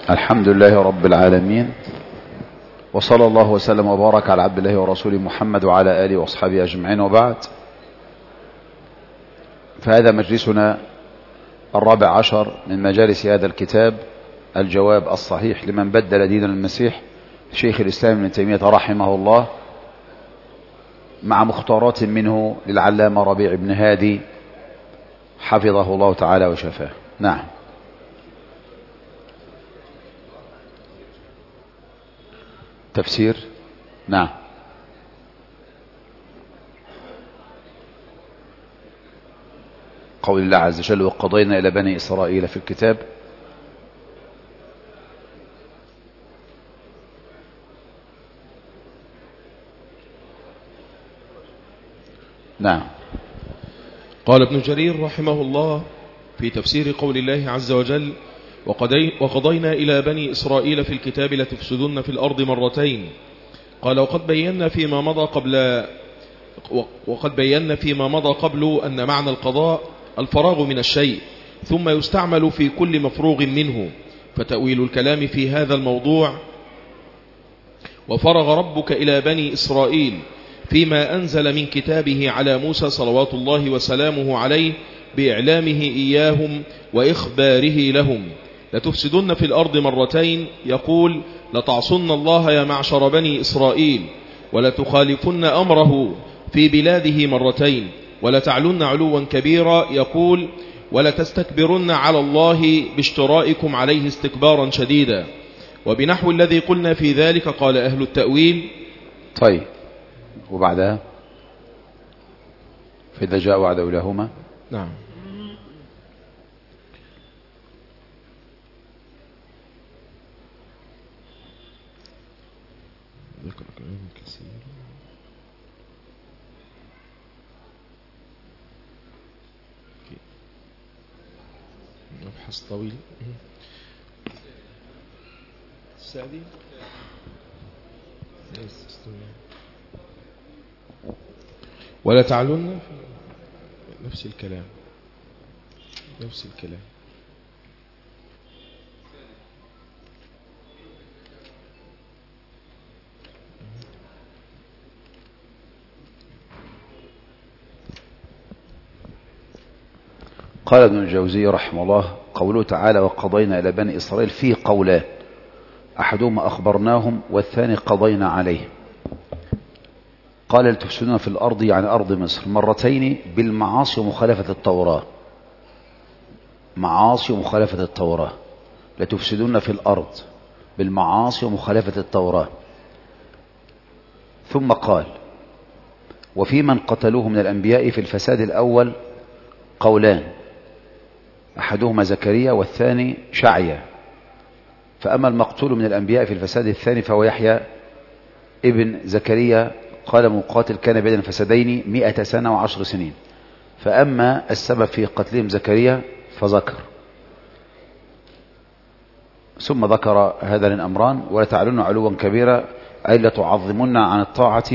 الحمد لله رب العالمين وصلى الله وسلم وبارك على عبد الله ورسوله محمد وعلى آله وأصحابه أجمعين وبعد فهذا مجلسنا الرابع عشر من مجالس هذا الكتاب الجواب الصحيح لمن بدل دين المسيح شيخ الإسلام ابن تيمية رحمه الله مع مختارات منه للعلامة ربيع بن هادي حفظه الله تعالى وشفاه نعم تفسير نعم قول الله عز وجل وقضينا إلى بني إسرائيل في الكتاب نعم قال ابن جرير رحمه الله في تفسير قول الله عز وجل وقضي وقضينا إلى بني إسرائيل في الكتاب لتفسدن في الأرض مرتين قال وقد بينا فيما مضى قبل وقد بينا فيما مضى قبل أن معنى القضاء الفراغ من الشيء ثم يستعمل في كل مفروغ منه فتأويل الكلام في هذا الموضوع وفرغ ربك إلى بني إسرائيل فيما أنزل من كتابه على موسى صلوات الله وسلامه عليه بإعلامه إياهم وإخباره لهم لتفسدن في الأرض مرتين يقول لتعصن الله يا معشر بني إسرائيل ولتخالفن أمره في بلاده مرتين ولتعلن علوا كبيرا يقول ولتستكبرن على الله باشترائكم عليه استكبارا شديدا وبنحو الذي قلنا في ذلك قال أهل التأويل طيب وبعدها فإذا جاء وعد أولاهما نعم ذكر كلام كثير مبحث طويل السعدي ولا تعلن في نفس الكلام نفس الكلام قال ابن الجوزي رحمه الله قوله تعالى وقضينا إلى بني إسرائيل في قولان أحدهما أخبرناهم والثاني قضينا عليه قال لتفسدون في الأرض يعني أرض مصر مرتين بالمعاصي ومخالفة التوراة معاصي ومخالفة التوراة لتفسدون في الأرض بالمعاصي ومخالفة التوراة ثم قال وفي من قتلوه من الأنبياء في الفساد الأول قولان أحدهما زكريا والثاني شعيا فأما المقتول من الأنبياء في الفساد الثاني فهو يحيى ابن زكريا قال مقاتل كان بين الفسادين مئة سنة وعشر سنين فأما السبب في قتلهم زكريا فذكر ثم ذكر هذا الأمران ولتعلن علوا كبيرا أي لتعظمن عن الطاعة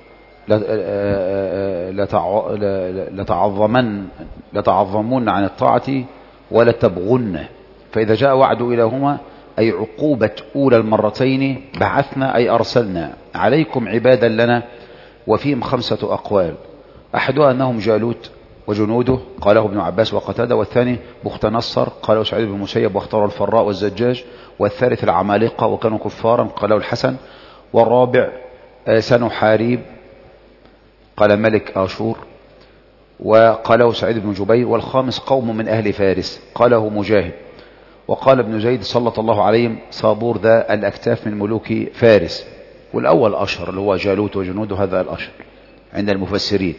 لتعظمن لتعظمون عن الطاعة ولتبغن فإذا جاء وعد إلهما أي عقوبة أولى المرتين بعثنا أي أرسلنا عليكم عبادا لنا وفيهم خمسة أقوال أحدها أنهم جالوت وجنوده قاله ابن عباس وقتادة والثاني بخت نصر قاله سعيد بن المسيب واختار الفراء والزجاج والثالث العمالقة وكانوا كفارا قاله الحسن والرابع سنحاريب قال ملك آشور وقاله سعيد بن جبير والخامس قوم من أهل فارس قاله مجاهد وقال ابن زيد سلط الله عليهم صابور ذا الأكتاف من ملوك فارس والأول أشهر اللي هو جالوت وجنوده هذا الأشهر عند المفسرين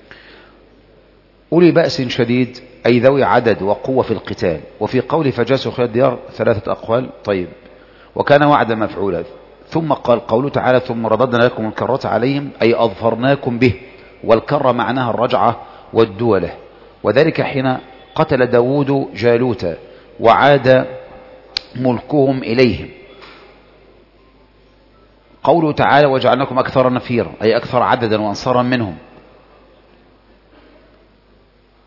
أولي بأس شديد أي ذوي عدد وقوة في القتال وفي قول فجاسوا خير الديار ثلاثة أقوال طيب وكان وعدا مفعولا ثم قال قوله تعالى ثم رددنا لكم الكرة عليهم أي أظفرناكم به والكرة معناها الرجعة والدولة وذلك حين قتل داود جالوت وعاد ملكهم إليهم قوله تعالى وجعلناكم أكثر نفيرا أي أكثر عددا وأنصارا منهم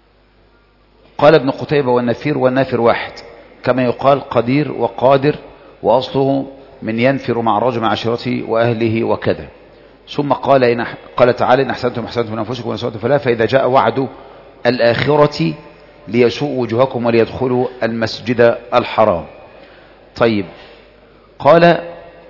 قال ابن قتيبة والنفير والنافر واحد كما يقال قدير وقادر وأصله من ينفر مع الرجل مع عشيرته وأهله وكذا ثم قال إن قال تعالى إن أحسنتم أحسنتم من أنفسكم وإن أسأتم فلا فإذا جاء وعد الآخرة ليسوء وجوهكم وليدخلوا المسجد الحرام طيب قال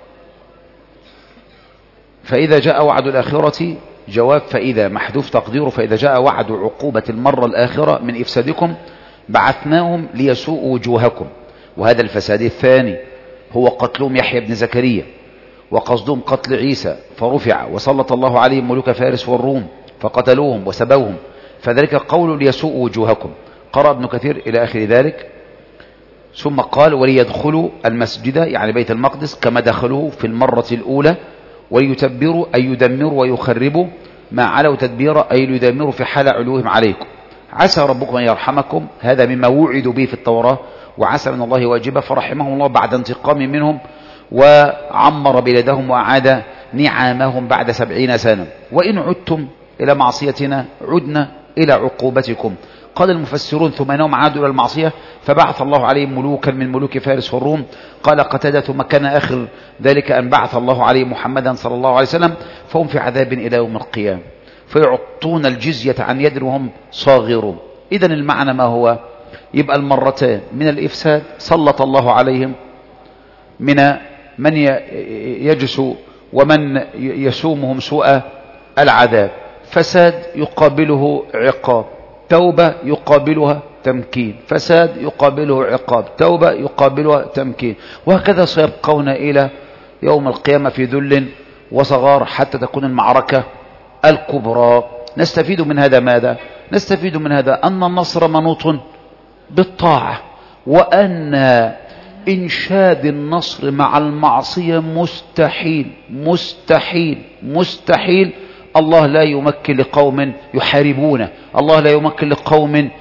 فإذا جاء وعد الآخرة جواب فإذا محذوف تقديره فإذا جاء وعد عقوبة المرة الآخرة من إفسادكم بعثناهم ليسوء وجوهكم وهذا الفساد الثاني هو قتلهم يحيى بن زكريا وقصدهم قتل عيسى فرفع وسلط الله عليهم ملوك فارس والروم فقتلوهم وسبوهم فذلك قول ليسوء وجوهكم قرأ ابن كثير إلى آخر ذلك ثم قال وليدخلوا المسجد يعني بيت المقدس كما دخلوه في المرة الأولى وليتبروا أي يدمروا ويخربوا ما علوا تدبيرا أي ليدمروا في حال علوهم عليكم عسى ربكم أن يرحمكم هذا مما وعدوا به في التوراة وعسى من الله واجبا فرحمهم الله بعد انتقام منهم وعمر بلادهم وأعاد نعامهم بعد سبعين سنة وإن عدتم إلى معصيتنا عدنا إلى عقوبتكم قال المفسرون ثم انهم عادوا الى المعصيه فبعث الله عليهم ملوكا من ملوك فارس والروم قال قتادة ثم كان اخر ذلك ان بعث الله عليهم محمدا صلى الله عليه وسلم فهم في عذاب الى يوم القيامه فيعطون الجزيه عن يد وهم صاغرون اذا المعنى ما هو يبقى المرتين من الافساد سلط الله عليهم من من يجسو ومن يسومهم سوء العذاب فساد يقابله عقاب توبة يقابلها تمكين فساد يقابله عقاب توبة يقابلها تمكين وهكذا سيبقون إلى يوم القيامة في ذل وصغار حتى تكون المعركة الكبرى نستفيد من هذا ماذا نستفيد من هذا أن النصر منوط بالطاعة وأن إنشاد النصر مع المعصية مستحيل مستحيل مستحيل الله لا يمكن لقوم يحاربونه الله لا يمكن لقوم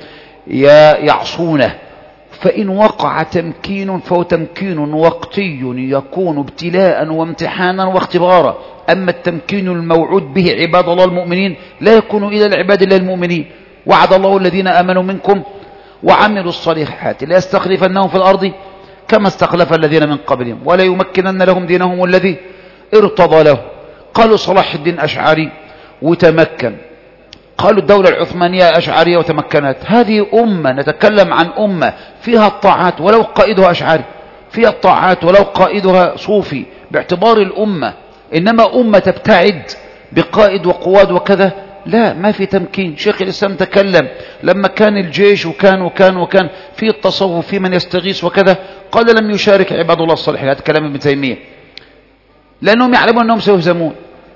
يعصونه فإن وقع تمكين فهو تمكين وقتي يكون ابتلاء وامتحانا واختبارا أما التمكين الموعود به عباد الله المؤمنين لا يكون إلى العباد الله المؤمنين وعد الله الذين آمنوا منكم وعملوا الصالحات لا يستخلفنهم في الأرض كما استخلف الذين من قبلهم ولا يمكنن لهم دينهم الذي ارتضى له قالوا صلاح الدين أشعري وتمكن قالوا الدولة العثمانية أشعرية وتمكنت هذه أمة نتكلم عن أمة فيها الطاعات ولو قائدها أشعري فيها الطاعات ولو قائدها صوفي باعتبار الأمة إنما أمة تبتعد بقائد وقواد وكذا لا ما في تمكين شيخ الإسلام تكلم لما كان الجيش وكان وكان وكان في التصوف في من يستغيث وكذا قال لم يشارك عباد الله الصالحين هذا كلام ابن تيمية لأنهم يعلمون أنهم سيهزمون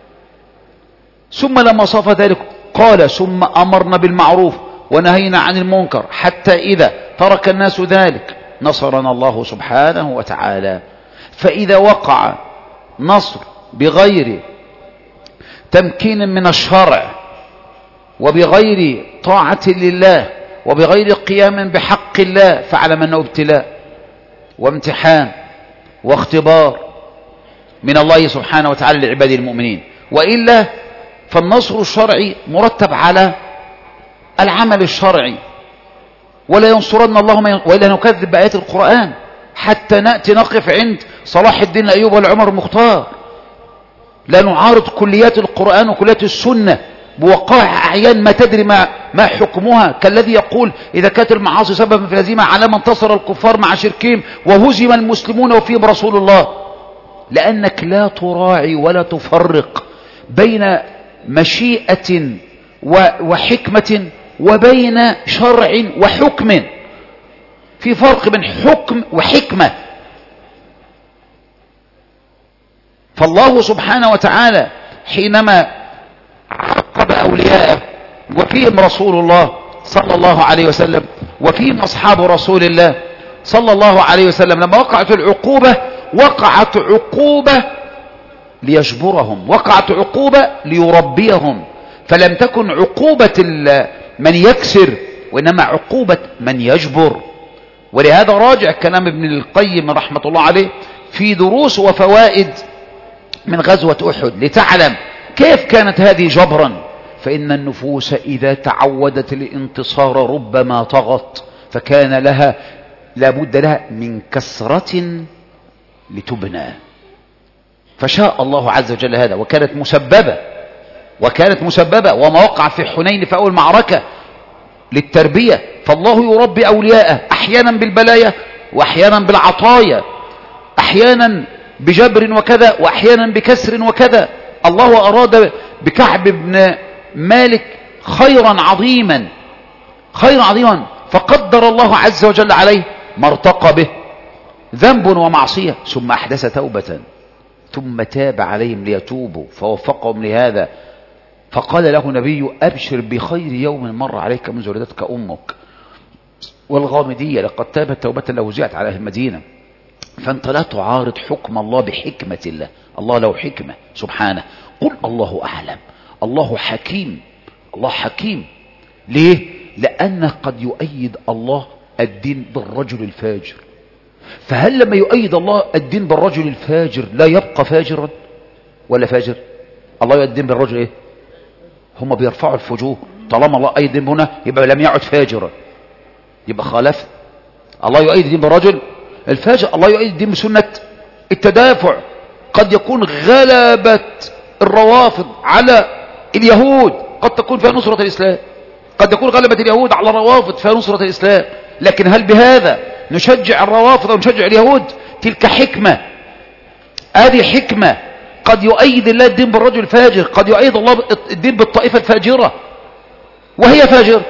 ثم لما صف ذلك قال ثم أمرنا بالمعروف ونهينا عن المنكر حتى إذا ترك الناس ذلك نصرنا الله سبحانه وتعالى فإذا وقع نصر بغير تمكين من الشرع وبغير طاعة لله وبغير قيام بحق الله فاعلم أنه ابتلاء وامتحان واختبار من الله سبحانه وتعالى لعباده المؤمنين وإلا فالنصر الشرعي مرتب على العمل الشرعي ولا ينصرن الله من وإلا نكذب بآيات القرآن حتى نأتي نقف عند صلاح الدين أيوب والعمر المختار لا نعارض كليات القرآن وكليات السنة بوقائع أعيان ما تدري ما, ما حكمها كالذي يقول إذا كانت المعاصي سببا في الهزيمة على من انتصر الكفار مع شركهم وهزم المسلمون وفيهم رسول الله لأنك لا تراعي ولا تفرق بين مشيئة وحكمة وبين شرع وحكم في فرق بين حكم وحكمة فالله سبحانه وتعالى حينما عاقب أولياءه وفيهم رسول الله صلى الله عليه وسلم وفيهم أصحاب رسول الله صلى الله عليه وسلم لما وقعت العقوبة وقعت عقوبة ليجبرهم وقعت عقوبة ليربيهم فلم تكن عقوبة من يكسر وإنما عقوبة من يجبر ولهذا راجع كلام ابن القيم رحمة الله عليه في دروس وفوائد من غزوة أحد لتعلم كيف كانت هذه جبرا فإن النفوس إذا تعودت الانتصار ربما طغت فكان لها لابد لها من كسرة لتبنى فشاء الله عز وجل هذا وكانت مسببة وكانت مسببة وما وقع في حنين في أول معركة للتربية فالله يربي أولياءه أحيانا بالبلايا وأحيانا بالعطايا أحيانا بجبر وكذا وأحيانا بكسر وكذا الله أراد بكعب بن مالك خيرا عظيما خيرا عظيما فقدر الله عز وجل عليه ما ارتقى به ذنب ومعصية ثم أحدث توبة ثم تاب عليهم ليتوبوا فوفقهم لهذا فقال له نبي أبشر بخير يوم مر عليك منذ ولدتك أمك والغامدية لقد تابت توبة له وزعت على أهل المدينة فأنت لا تعارض حكم الله بحكمة الله الله له حكمة سبحانه قل الله أعلم الله حكيم الله حكيم ليه لأنه قد يؤيد الله الدين بالرجل الفاجر فهل لما يؤيد الله الدين بالرجل الفاجر لا يبقى فاجرا ولا فاجر الله يؤيد الدين بالرجل ايه هم بيرفعوا الفجور طالما الله أيد الدين هنا يبقى لم يعد فاجرا يبقى خالف الله يؤيد الدين بالرجل الفاجر الله يؤيد الدين بسنة التدافع قد يكون غلبة الروافض على اليهود قد تكون فيها نصرة الإسلام قد يكون غلبة اليهود على الروافض فيها نصرة الإسلام لكن هل بهذا نشجع الروافض ونشجع اليهود تلك حكمة هذه حكمة قد يؤيد الله الدين بالرجل الفاجر قد يؤيد الله الدين بالطائفة الفاجرة وهي فاجر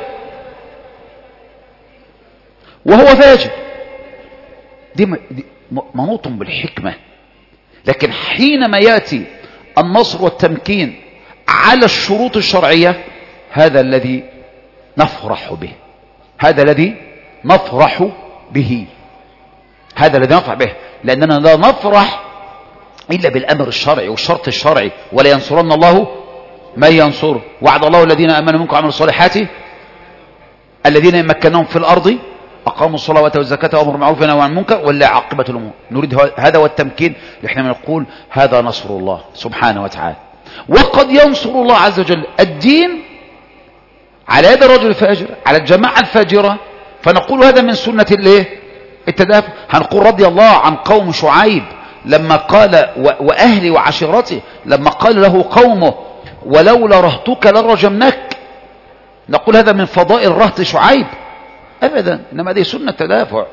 وهو فاجر دي منوط بالحكمة لكن حينما يأتي النصر والتمكين على الشروط الشرعية هذا الذي نفرح به هذا الذي نفرح به هذا الذي نفرح به لأننا لا نفرح إلا بالأمر الشرعي والشرط الشرعي ولا ينصرن الله من ينصر وعد الله الذين أمنوا منكم وعملوا الصالحات الذين يمكنهم في الأرض أقاموا الصلاة واتوا الزكاة وأمروا بالمعروف ونهوا عن المنكر ولا عاقبة الأمور نريد هذا والتمكين احنا نقول هذا نصر الله سبحانه وتعالى وقد ينصر الله عز وجل الدين على يد الرجل الفاجر على الجماعة الفاجرة فنقول هذا من سنة الايه التدافع هنقول رضي الله عن قوم شعيب لما قال وأهلي وعشيرتي لما قال له قومه ولولا رهتك لرجمناك نقول هذا من فضائل رهط شعيب أبدا إنما هذه سنة تدافع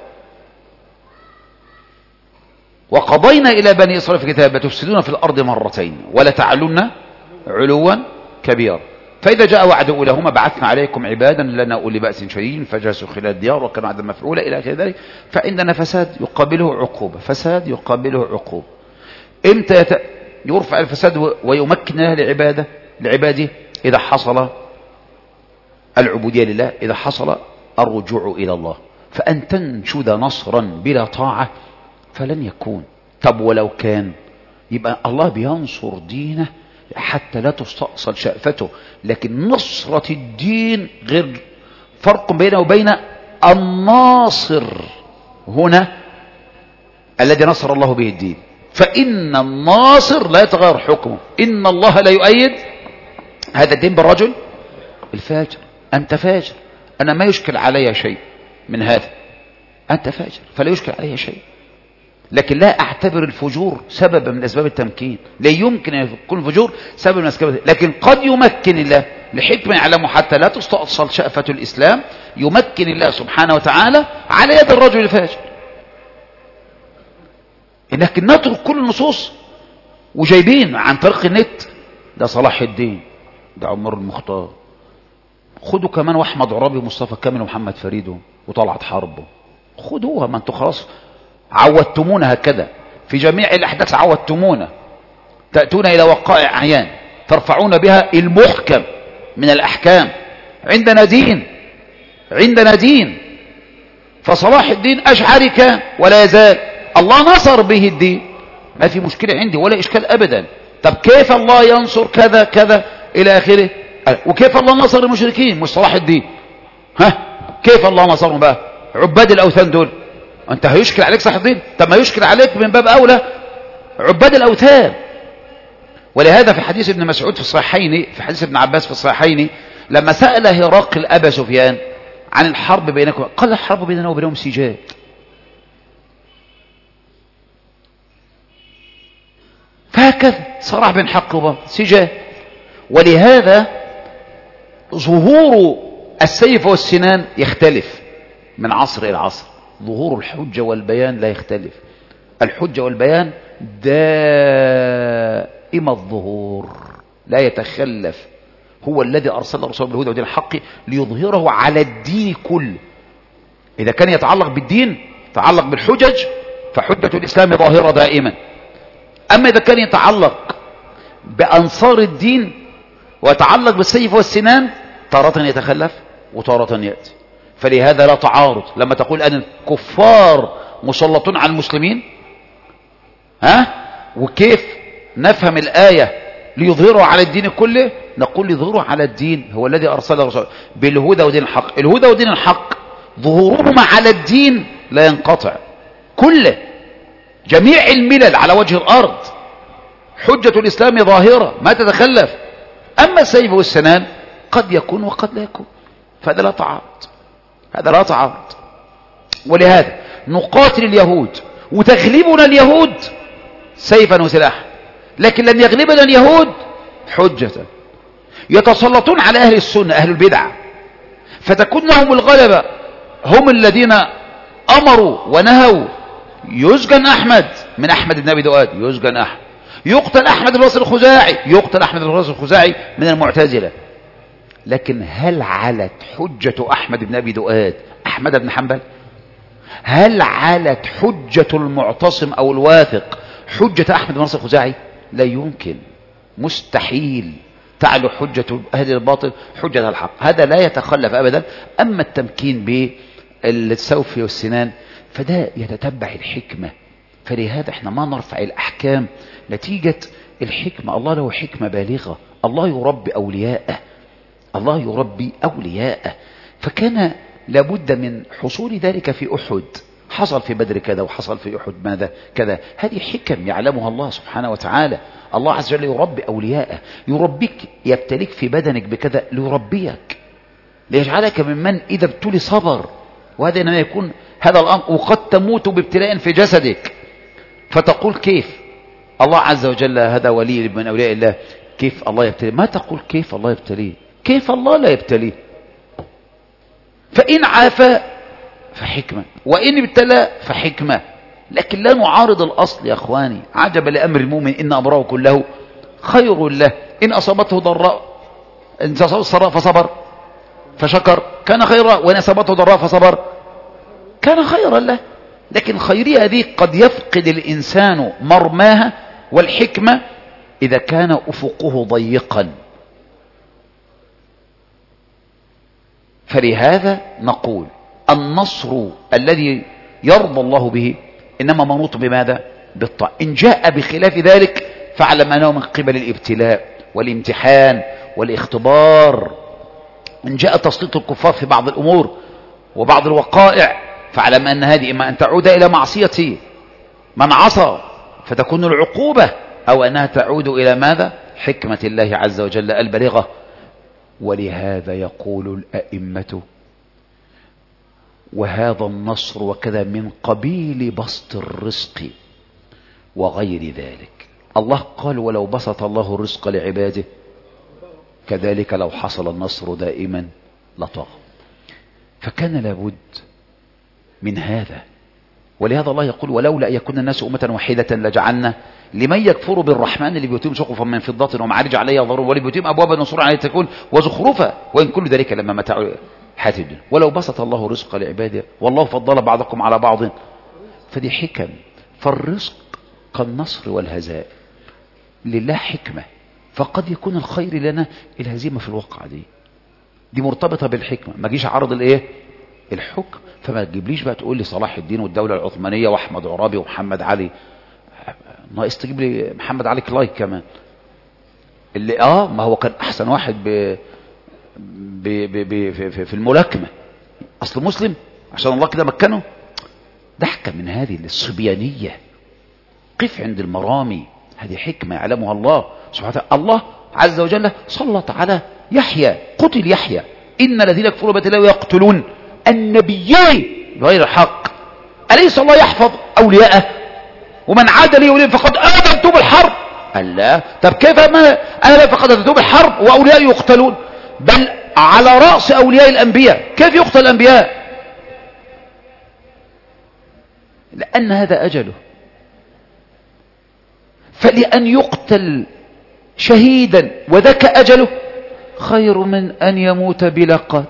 وقضينا إلى بني إسرائيل في كتاب تفسدون في الأرض مرتين ولا تعلن علوا كبيرا فإذا جاء وعد أولهما بعثنا عليكم عبادا لنا أولي بأس شديد فجلسوا خلال الديار وكانوا عددا مفعولا إلى آخر ذلك فعندنا فساد يقابله عقوبة فساد يقابله عقوبة إمتى يت... يرفع الفساد ويمكن له لعبادة لعباده إذا حصل العبودية لله إذا حصل الرجوع إلى الله فأن تنشد نصرا بلا طاعة فلن يكون طب ولو كان يبقى الله بينصر دينه حتى لا تستأصل شأفته لكن نصرة الدين غير فرق بينه وبين الناصر هنا الذي نصر الله به الدين فإن الناصر لا يتغير حكمه إن الله لا يؤيد هذا الدين بالرجل الفاجر أنت فاجر أنا ما يشكل علي شيء من هذا أنت فاجر فلا يشكل علي شيء لكن لا أعتبر الفجور سببا من أسباب التمكين لا يمكن أن يكون الفجور سبب من أسباب لكن قد يمكن الله لحكمة يعلمه حتى لا تستأصل شأفة الإسلام يمكن الله سبحانه وتعالى على يد الرجل الفاجر لكن نترك كل النصوص وجايبين عن طريق النت ده صلاح الدين ده عمر المختار خدوا كمان واحمد عرابي ومصطفى كامل ومحمد فريد وطلعت حرب خدوها ما انتوا خلاص عودتمونا هكذا في جميع الأحداث عودتمونا تأتون إلى وقائع أعيان ترفعون بها المحكم من الأحكام عندنا دين عندنا دين فصلاح الدين أشعري كان ولا يزال الله نصر به الدين ما في مشكلة عندي ولا إشكال أبدا طب كيف الله ينصر كذا كذا إلى آخره وكيف الله نصر المشركين مش صلاح الدين ها كيف الله نصرهم بقى عباد الأوثان دول انت هيشكل عليك صلاح الدين طب ما يشكل عليك من باب أولى عباد الأوثان ولهذا في حديث ابن مسعود في الصحيحين في حديث ابن عباس في الصحيحين لما سأل هرقل أبا سفيان عن الحرب بينكم قال الحرب بيننا وبينهم سجاد هكذا صراح بين حق وباطل سجال ولهذا ظهور السيف والسنان يختلف من عصر إلى عصر ظهور الحجة والبيان لا يختلف الحجة والبيان دائم الظهور لا يتخلف هو الذي أرسل رسوله بالهدى ودين الحق ليظهره على الدين كله إذا كان يتعلق بالدين يتعلق بالحجج فحجة الإسلام ظاهرة دائما أما إذا كان يتعلق بأنصار الدين ويتعلق بالسيف والسنان تارة يتخلف وتارة يأتي فلهذا لا تعارض لما تقول أن الكفار مسلطون على المسلمين ها وكيف نفهم الآية ليظهروا على الدين كله نقول ليظهروا على الدين هو الذي أرسله رسوله بالهدى ودين الحق الهدى ودين الحق ظهورهما على الدين لا ينقطع كله جميع الملل على وجه الأرض حجة الإسلام ظاهرة ما تتخلف أما السيف والسنان قد يكون وقد لا يكون فهذا لا تعارض هذا لا تعارض ولهذا نقاتل اليهود وتغلبنا اليهود سيفا وسلاحا لكن لن يغلبنا اليهود حجة يتسلطون على أهل السنة أهل البدع فتكون لهم الغلبة هم الذين أمروا ونهوا يسجن أحمد من أحمد بن أبي دؤاد يسجن أحمد يقتل أحمد بن نصر الخزاعي يقتل أحمد بن نصر الخزاعي من المعتزلة لكن هل علت حجة أحمد بن أبي دؤاد أحمد بن حنبل هل علت حجة المعتصم أو الواثق حجة أحمد بن نصر الخزاعي لا يمكن مستحيل تعلو حجة أهل الباطل حجة الحق هذا لا يتخلف أبدا أما التمكين بالسوف والسنان فده يتتبع الحكمة فلهذا احنا ما نرفع الأحكام نتيجة الحكمة الله له حكمة بالغة الله يربي أولياءه الله يربي أولياءه فكان لابد من حصول ذلك في أحد حصل في بدر كذا وحصل في أحد ماذا كذا هذه حكم يعلمها الله سبحانه وتعالى الله عز وجل يربي أولياءه يربيك يبتليك في بدنك بكذا ليربيك ليجعلك ممن إذا ابتلي صبر وهذا إنما يكون هذا الأمر وقد تموت بابتلاء في جسدك فتقول كيف الله عز وجل هذا ولي من أولياء الله كيف الله يبتلي ما تقول كيف الله يبتليه كيف الله لا يبتليه فإن عافى فحكمة وإن ابتلى فحكمة لكن لا نعارض الأصل يا أخواني عجب لأمر المؤمن إن أمره كله خير له إن أصابته ضراء إن أصابته سراء فصبر فشكر كان خيرا وإن أصابته ضراء فصبر كان خيرا له لكن خيرية هذه قد يفقد الإنسان مرماها والحكمة إذا كان أفقه ضيقا فلهذا نقول النصر الذي يرضى الله به إنما منوط بماذا بالطاعة إن جاء بخلاف ذلك فاعلم أنه من قبل الابتلاء والامتحان والاختبار إن جاء تسليط الكفار في بعض الأمور وبعض الوقائع فاعلم أن هذه إما أن تعود إلى معصية من عصى فتكون العقوبة أو أنها تعود إلى ماذا حكمة الله عز وجل البلغة ولهذا يقول الأئمة وهذا النصر وكذا من قبيل بسط الرزق وغير ذلك الله قال ولو بسط الله الرزق لعباده كذلك لو حصل النصر دائما لطغى فكان لابد من هذا ولهذا الله يقول ولولا أن يكون الناس أمة واحدة لجعلنا لمن يكفر بالرحمن لبيوتهم سقفا من فضة ومعارج عليها يظهرون ولبيوتهم أبوابا نصور عليها تكون وزخرفا وإن كل ذلك لما متاع حياة الدنيا ولو بسط الله رزق لعباده والله فضل بعضكم على بعض فدي حكم فالرزق كالنصر والهزاء لله حكمة فقد يكون الخير لنا الهزيمة في الواقعة دي دي مرتبطة بالحكمة ما جيش عرض الايه الحكم فما تجيبليش بقى تقول لي صلاح الدين والدولة العثمانية واحمد عرابي ومحمد علي ناقص تجيب لي محمد علي كلايك كمان اللي اه ما هو كان احسن واحد ب ب ب ب في, في الملاكمة اصل مسلم عشان الله كده مكنه ضحكة من هذه الصبيانية قف عند المرامي هذه حكمة يعلمها الله سبحانه وتعالى الله عز وجل سلط على يحيى قتل يحيى إن الذين يكفروا بالله ويقتلون النبيين بغير الحق أليس الله يحفظ أولياءه ومن عاد لي ولي فقد آمنت بالحرب قال لا طب كيف ما أنا لا فقد أتتوب الحرب وأولياء يقتلون بل على رأس أولياء الأنبياء كيف يقتل الأنبياء لأن هذا أجله فلأن يقتل شهيدا وذاك أجله خير من أن يموت بلا قاتل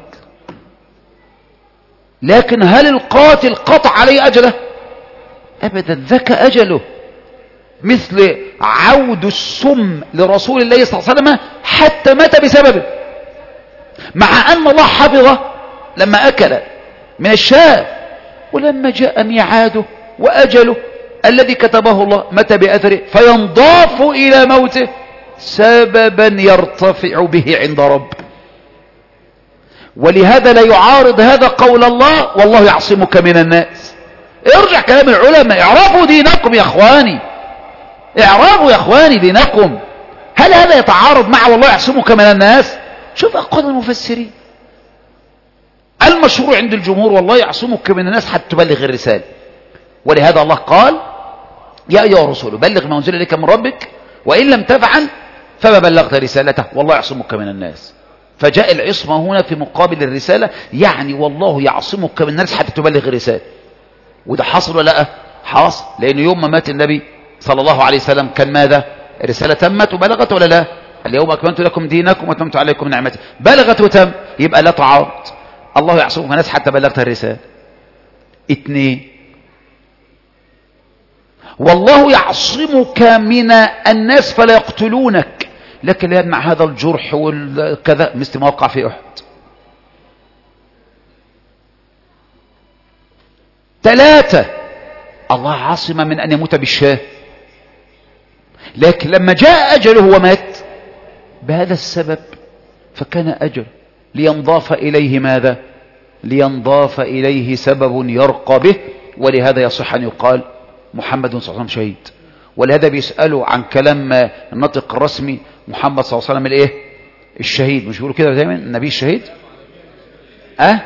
لكن هل القاتل قطع عليه أجله أبدا ذاك أجله مثل عود السم لرسول الله صلى الله عليه وسلم حتى مات بسببه مع أن الله حفظه لما أكل من الشاة ولما جاء ميعاده وأجله الذي كتبه الله متى بأثره فينضاف إلى موته سببا يرتفع به عند رب ولهذا لا يعارض هذا قول الله والله يعصمك من الناس ارجع كلام العلماء اعرفوا دينكم يا اخواني اعرفوا يا اخواني دينكم هل هذا يتعارض مع والله يعصمك من الناس شوف اقوال المفسرين المشروع عند الجمهور والله يعصمك من الناس حتى تبلغ الرسالة ولهذا الله قال يا أيها الرسول بلغ ما أنزل إليك من ربك وإن لم تفعل فما بلغت رسالته والله يعصمك من الناس فجاء العصمة هنا في مقابل الرسالة يعني والله يعصمك من الناس حتى تبلغ الرسالة وده حصل ولا لا حاصل لأن يوم ما مات النبي صلى الله عليه وسلم كان ماذا الرسالة تمت وبلغت ولا لا اليوم أكملت لكم دينكم وأتممت عليكم نعمتي بلغت وتم يبقى لا تعارض الله يعصمك من الناس حتى بلغت الرسالة اثنين والله يعصمك من الناس فلا يقتلونك لكن لا يمنع هذا الجرح والكذا مثل ما وقع في أحد ثلاثة الله عاصم من أن يموت بالشاه لكن لما جاء أجله ومات بهذا السبب فكان أجل لينضاف إليه ماذا لينضاف إليه سبب يرقى به ولهذا يصح أن يقال محمد صلى الله عليه وسلم شهيد ولهذا بيسألوا عن كلام النطق الرسمي محمد صلى الله عليه وسلم الايه الشهيد مش بيقولوا كده دايما النبي الشهيد اه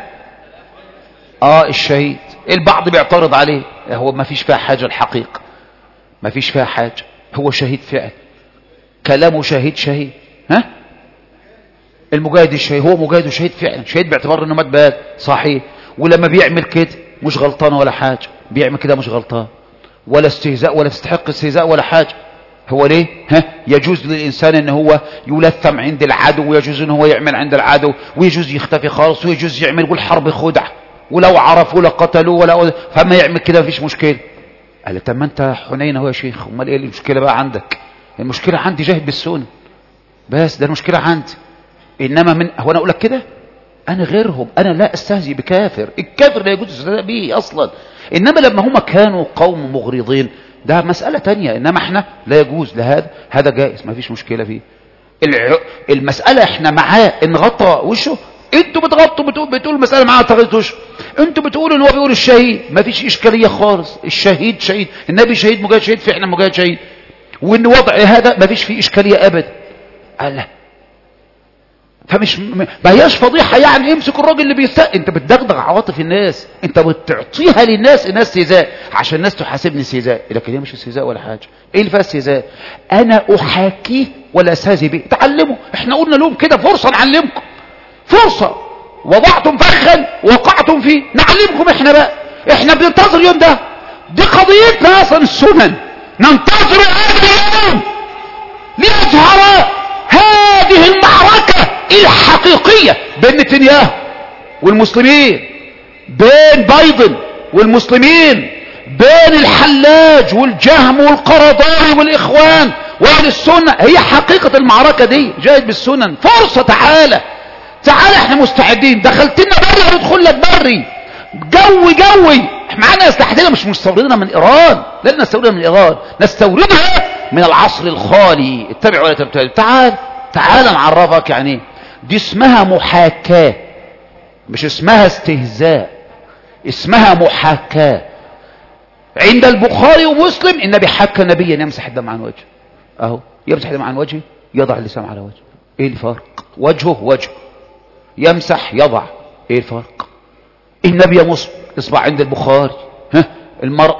اه الشهيد البعض بيعترض عليه هو ما فيش فيها حاجة الحقيقة ما فيش فيها حاجة هو شهيد فعل كلامه شهيد شهيد ها المجاهد الشهيد هو مجاهد وشهيد فعلا شهيد باعتبار انه مات باد صحيح ولما بيعمل كده مش غلطان ولا حاجة بيعمل كده مش غلطان ولا استهزاء ولا تستحق استهزاء ولا حاجة هو ليه ها يجوز للإنسان ان هو يلثم عند العدو ويجوز ان هو يعمل عند العدو ويجوز يختفي خالص ويجوز يعمل يقول حرب خدع ولو عرفوا لقتلوه ولا فما يعمل كده مفيش مشكلة قال طب ما انت حنين اهو يا شيخ امال ايه المشكلة بقى عندك المشكلة عندي جاهد بالسنة بس ده المشكلة عندي انما من هو انا اقول لك كده انا غيرهم انا لا استهزئ بكافر الكافر لا يجوز الاستهزاء به اصلا انما لما هم كانوا قوم مغرضين ده مسألة تانية انما احنا لا يجوز لهذا هذا جائز ما فيش مشكلة فيه الع... المسألة احنا معاه ان غطى وشه انتوا بتغطوا بتقول بتقول المسألة معاه تغطى وشه انتوا بتقولوا ان هو بيقول الشهيد ما فيش اشكالية خالص الشهيد شهيد النبي شهيد مجاهد شهيد فعلا مجاهد شهيد وان وضع هذا ما فيش فيه اشكالية ابدا قال لا فمش ما هياش فضيحة يعني امسك الراجل اللي بيستاء انت بتدغدغ عواطف الناس انت بتعطيها للناس الناس استهزاء عشان الناس تحاسبني استهزاء لكن هي مش استهزاء ولا حاجة ايه اللي فيها استهزاء انا احاكيه ولا استهزئ به تعلموا احنا قلنا لهم كده فرصة نعلمكم فرصة وضعتم فخا وقعتم فيه نعلمكم احنا بقى احنا بننتظر اليوم ده دي قضيتنا اصلا السنن ننتظر هذا اليوم ليظهر هذه المعركة الحقيقية بين نتنياهو والمسلمين بين بايدن والمسلمين بين الحلاج والجهم والقرضاوي والإخوان وأهل السنة هي حقيقة المعركة دي جايد بالسنن فرصة تعالى تعالى احنا مستعدين دخلت لنا بري هندخل لك بري جوي جوي معانا اسلحتنا مش مستوردينها من ايران لا نستوردها من ايران نستوردها من العصر الخالي اتبع ولا تبتدع تعال تعال نعرفك يعني دي اسمها محاكاة مش اسمها استهزاء اسمها محاكاة عند البخاري ومسلم النبي حكى نبيا يمسح الدم عن وجهه اهو يمسح الدم عن وجهه يضع اللسان على وجهه ايه الفرق وجهه وجهه يمسح يضع ايه الفرق النبي يا مسلم اصبع عند البخاري ها المرأة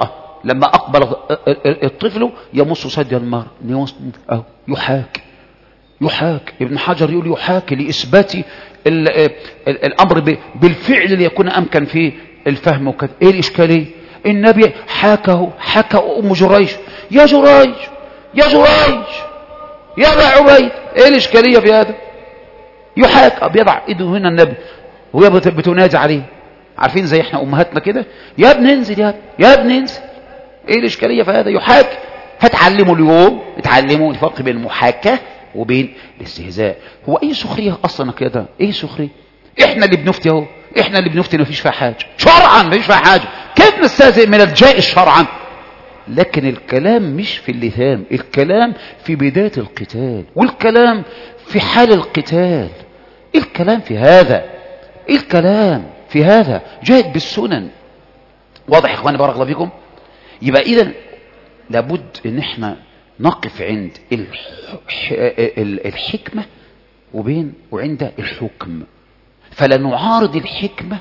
لما أقبل الطفل يمص ثدي المرأة يمص- أهو يحاك يحاك ابن حجر يقول يحاك لإثبات ال- ال- الأمر ب- بالفعل ليكون أمكن فيه الفهم وكذا إيه الإشكالية النبي حاكه حكى أم جريج يا جريج يا جريج يا أبا عبيد إيه الإشكالية في هذا يحاك بيضع إيده هنا النبي وهي بت- بتنازع عليه عارفين زي احنا أمهاتنا كده يا ابن انزل يا ابن يا ابن انزل ايه الاشكاليه في هذا يحاك هتعلموا اليوم اتعلموا الفرق بين المحاكاه وبين الاستهزاء هو ايه سخريه اصلا كده ايه سخريه احنا اللي بنفتي اهو احنا اللي بنفتي مفيش فيها حاجه شرعا مفيش فيها حاجه كيف نستهزئ من الجائز شرعا لكن الكلام مش في اللثام الكلام في بدايه القتال والكلام في حال القتال ايه الكلام في هذا ايه الكلام في هذا جاهد بالسنن واضح يا اخواني بارك الله فيكم يبقى اذا لابد ان احنا نقف عند الح- ال- الحكمة وبين وعند الحكم فلا نعارض الحكمة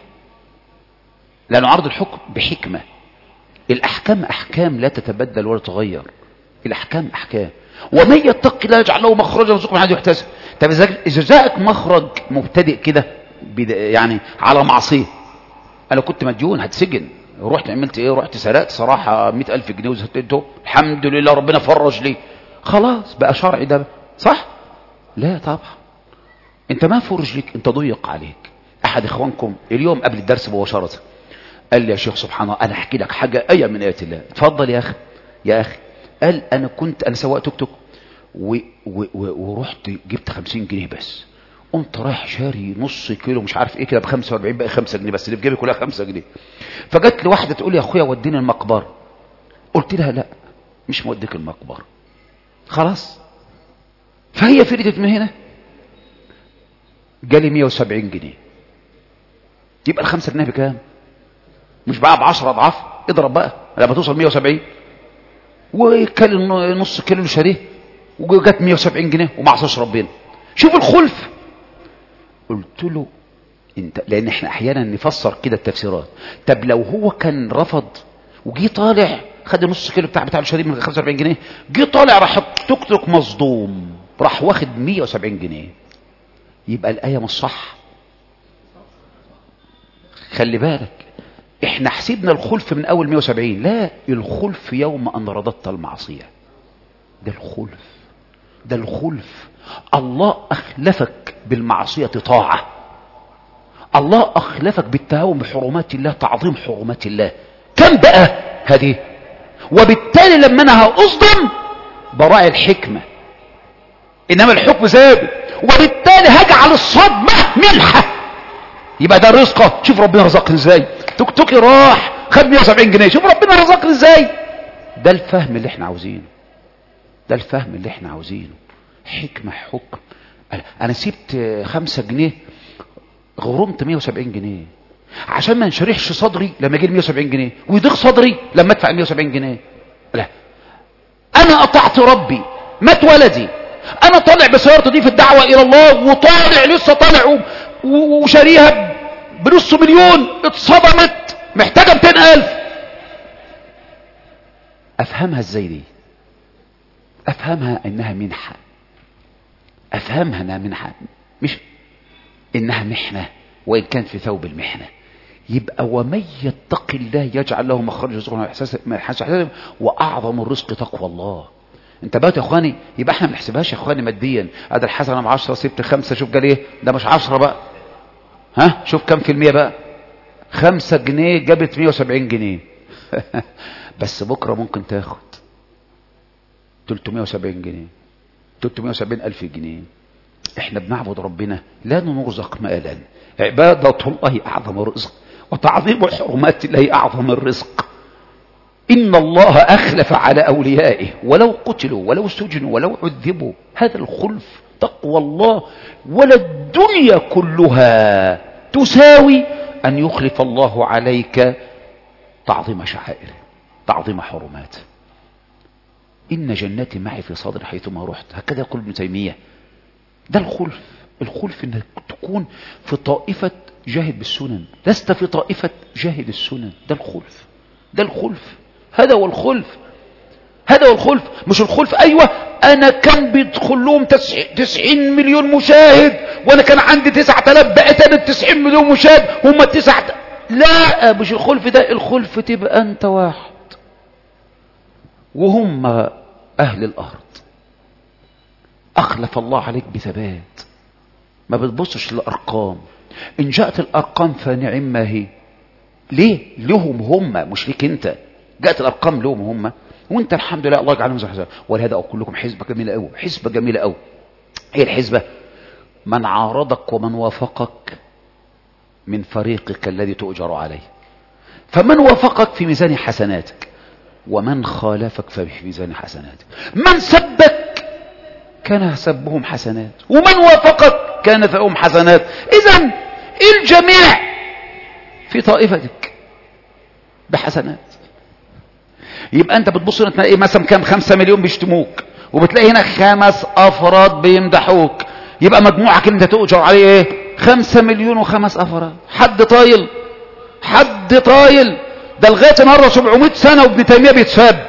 لا نعارض الحكم بحكمة الأحكام أحكام لا تتبدل ولا تتغير الأحكام أحكام ومن يتق الله يجعل له مخرجا ويرزقه من حيث يحتسب طب إذا إذا جاءك مخرج مبتدئ كده بد- يعني على معصية انا كنت مديون هتسجن رحت عملت ايه رحت سرقت صراحة مئة الف جنيه وزهدته الحمد لله ربنا فرج لي خلاص بقى شرعي ده صح لا طبعا انت ما فرج لك انت ضيق عليك احد اخوانكم اليوم قبل الدرس مباشرة قال لي يا شيخ سبحان الله انا احكي لك حاجة ايه من ايات الله اتفضل يا اخي يا اخي قال انا كنت انا سواق توك توك و... و... و... ورحت جبت 50 جنيه بس قمت رايح شاري نص كيلو مش عارف ايه كده ب 45 بقى 5 جنيه بس اللي في جيبي كلها 5 جنيه فجت لي واحده تقول لي يا اخويا وديني المقبره قلت لها لا مش موديك المقبره خلاص فهي فردت من هنا جالي 170 جنيه يبقى الخمسة جنيه بكام مش بقى ب 10 اضعاف اضرب بقى لما توصل 170 وكل نص كيلو اللي شاريه وجت 170 جنيه وما عصاش ربنا شوف الخلف قلت له انت لان احنا احيانا نفسر كده التفسيرات طب لو هو كان رفض وجي طالع خد النص كيلو بتاع بتاع الشريف من 45 جنيه جه طالع راح توك توك مصدوم راح واخد 170 جنيه يبقى الايه مش صح خلي بالك احنا حسبنا الخلف من اول 170 لا الخلف يوم ان رددت المعصيه ده الخلف ده الخلف الله أخلفك بالمعصية طاعة الله أخلفك بالتهاون بحرمات الله تعظيم حرمات الله كم بقى هذه وبالتالي لما أنا هأصدم براعي الحكمة إنما الحكم ثابت وبالتالي هجعل الصدمة ملحة يبقى ده رزقه شوف ربنا رزقني ازاي توك توكي راح خد 170 جنيه شوف ربنا رزقني ازاي ده الفهم اللي احنا عاوزينه ده الفهم اللي احنا عاوزينه حكمة حكم انا سبت خمسة جنيه غرمت 170 جنيه عشان ما انشرحش صدري لما اجي 170 جنيه ويضيق صدري لما ادفع 170 جنيه لا انا اطعت ربي مات ولدي انا طالع بسيارتي دي في الدعوة الى الله وطالع لسه طالع و- و- وشاريها بنص مليون اتصدمت محتاجة 200 الف افهمها ازاي دي افهمها انها منحة افهمها انها منحة مش انها محنة وان كان في ثوب المحنة يبقى ومن يتق الله يجعل له مخرجا رزقه من احساس ما يحسس واعظم الرزق تقوى الله انت بقى يا اخواني يبقى احنا ما بنحسبهاش يا اخواني ماديا ادي الحسنه ب 10 سبت خمسه شوف قال ايه ده مش 10 بقى ها شوف كم في المية بقى خمسة جنيه جابت 170 جنيه بس بكرة ممكن تاخد 370 جنيه 370 ألف جنيه احنا بنعبد ربنا لا نرزق مالا عبادة الله أعظم الرزق وتعظيم حرمات الله أعظم الرزق إن الله أخلف على أوليائه ولو قتلوا ولو سجنوا ولو عذبوا هذا الخلف تقوى الله ولا الدنيا كلها تساوي أن يخلف الله عليك تعظيم شعائره تعظيم حرماته إن جناتي معي في صدر حيثما رحت هكذا يقول ابن تيمية ده الخلف الخلف انك تكون في طائفة جاهد بالسنن لست في طائفة جاهد السنن ده الخلف ده الخلف هذا هو الخلف هذا هو الخلف مش الخلف ايوه انا كان بيدخل لهم تسعين مليون مشاهد وانا كان عندي تسعة الاف بقيت انا التسعين مليون مشاهد هم التسعة لا مش الخلف ده الخلف تبقى انت واحد وهم اهل الارض اخلف الله عليك بثبات ما بتبصش للارقام ان جاءت الارقام فنعم ما هي ليه لهم هم مش ليك انت جاءت الارقام لهم هم وانت الحمد لله الله يجعلهم زحزح ولهذا اقول لكم حزبه جميله قوي حزبه جميله قوي ايه الحزبه من عارضك ومن وافقك من فريقك الذي تؤجر عليه فمن وافقك في ميزان حسناتك ومن خالفك ففي ميزان حسناتك من سبك كان سبهم حسنات ومن وافقك كان فهم حسنات اذا الجميع في طائفتك بحسنات يبقى انت بتبص هنا تلاقي مثلا كام خمسة مليون بيشتموك وبتلاقي هنا خمس افراد بيمدحوك يبقى مجموعك اللي انت تؤجر عليه ايه خمسة مليون وخمس افراد حد طايل حد طايل ده لغايه النهارده 700 سنه وابن تيميه بيتساب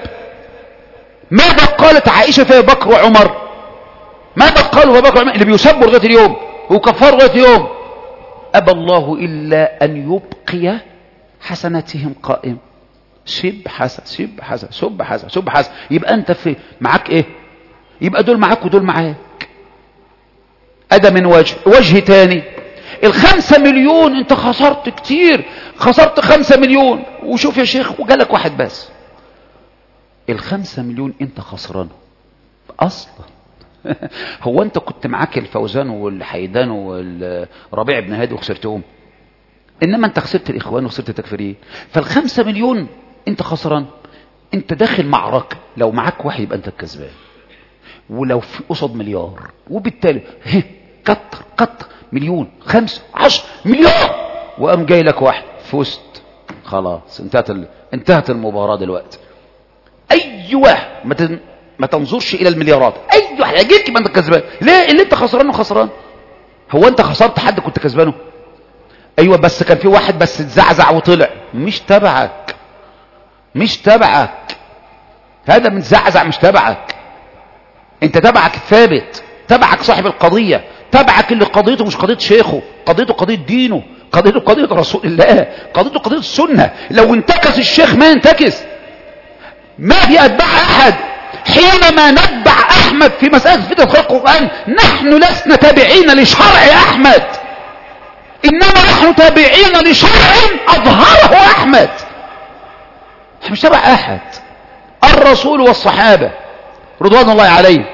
ماذا قالت عائشه في بكر وعمر ماذا قالوا في بكر وعمر اللي بيسبوا لغايه اليوم وكفروا لغايه اليوم ابى الله الا ان يبقي حسناتهم قائم سب حسن سب حسن سب حسن سب حسن يبقى انت في معاك ايه يبقى دول معاك ودول معاك ادى من وجه وجه تاني الخمسة مليون انت خسرت كتير خسرت خمسة مليون وشوف يا شيخ وجالك واحد بس الخمسة مليون انت خسرانه اصلا هو انت كنت معاك الفوزان والحيدان والربيع بن هادي وخسرتهم انما انت خسرت الاخوان وخسرت التكفيريين فالخمسة مليون انت خسران انت داخل معركة لو معاك واحد يبقى انت الكسبان ولو في قصد مليار وبالتالي كتر كتر مليون خمسة عشر مليون وقام جاي لك واحد فزت خلاص انتهت ال... انتهت المباراة دلوقتي اي واحد ما, تن... ما تنظرش الى المليارات اي واحد هيجيك ما انت كسبان ليه اللي انت خسرانه خسران هو انت خسرت حد كنت كسبانه ايوه بس كان في واحد بس اتزعزع وطلع مش تبعك مش تبعك هذا من زعزع مش تبعك انت تبعك ثابت تبعك صاحب القضية تبعك اللي قضيته مش قضية شيخه قضيته قضية دينه قضيته قضية رسول الله قضيته قضية السنة لو انتكس الشيخ ما ينتكس ما في أتباع أحد حينما نتبع أحمد في مسألة فتنة خلق القرآن نحن لسنا تابعين لشرع أحمد إنما نحن تابعين لشرع أظهره أحمد مش تبع أحد الرسول والصحابة رضوان الله عليه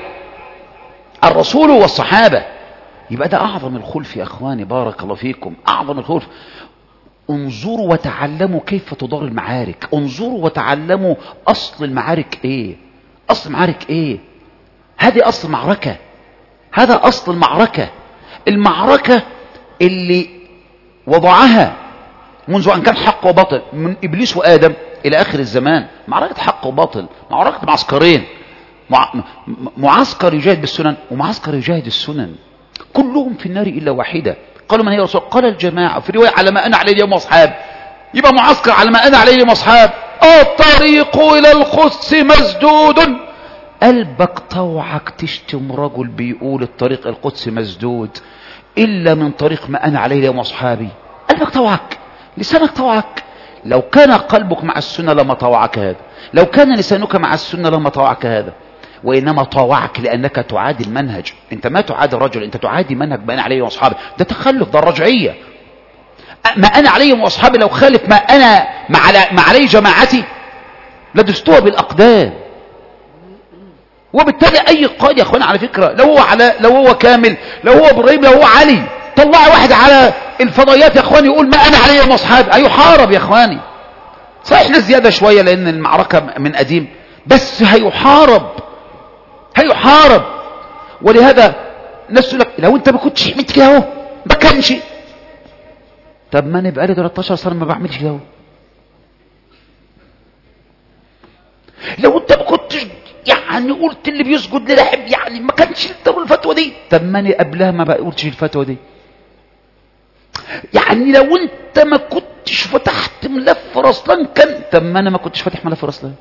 الرسول والصحابة يبقى ده أعظم الخلف يا أخواني بارك الله فيكم أعظم الخلف انظروا وتعلموا كيف تدار المعارك انظروا وتعلموا أصل المعارك إيه أصل المعارك إيه هذه أصل معركة هذا أصل المعركة المعركة اللي وضعها منذ أن كان حق وباطل من إبليس وآدم إلى آخر الزمان معركة حق وباطل معركة معسكرين مع... معسكر يجاهد بالسنن ومعسكر يجاهد السنن كلهم في النار إلا واحدة قالوا من هي رسول قال الجماعة في رواية على ما أنا عليه اليوم أصحاب يبقى معسكر على ما أنا عليه اليوم أصحاب الطريق إلى القدس مسدود قلبك طوعك تشتم رجل بيقول الطريق القدس مسدود إلا من طريق ما أنا عليه اليوم أصحابي قلبك طوعك لسانك طوعك لو كان قلبك مع السنة لما طوعك هذا لو كان لسانك مع السنة لما طوعك هذا وإنما طوعك لأنك تعادي المنهج أنت ما تعادي الرجل أنت تعادي منهج ما أنا عليه وأصحابي ده تخلف ده الرجعية ما أنا عليه وأصحابي لو خالف ما أنا ما عليه جماعتي لدستوها بالأقدام وبالتالي أي قائد يا أخوانا على فكرة لو هو على لو هو كامل لو هو إبراهيم لو هو علي طلع واحد على الفضائيات يا أخواني يقول ما أنا عليه وأصحابي هيحارب يا أخواني صحيح احنا زيادة شوية لأن المعركة من قديم بس هيحارب هيحارب ولهذا الناس تقول لك لو انت ما كنتش عملت كده اهو ما كانش طب ما انا بقالي 13 سنه ما بعملش كده اهو لو انت ما كنتش يعني قلت اللي بيسجد للاحب يعني ما كانش تقول الفتوى دي طب ما انا قبلها ما بقولش الفتوى دي يعني لو انت ما كنتش فتحت ملف رسلان كان طب ما انا ما كنتش فاتح ملف رسلان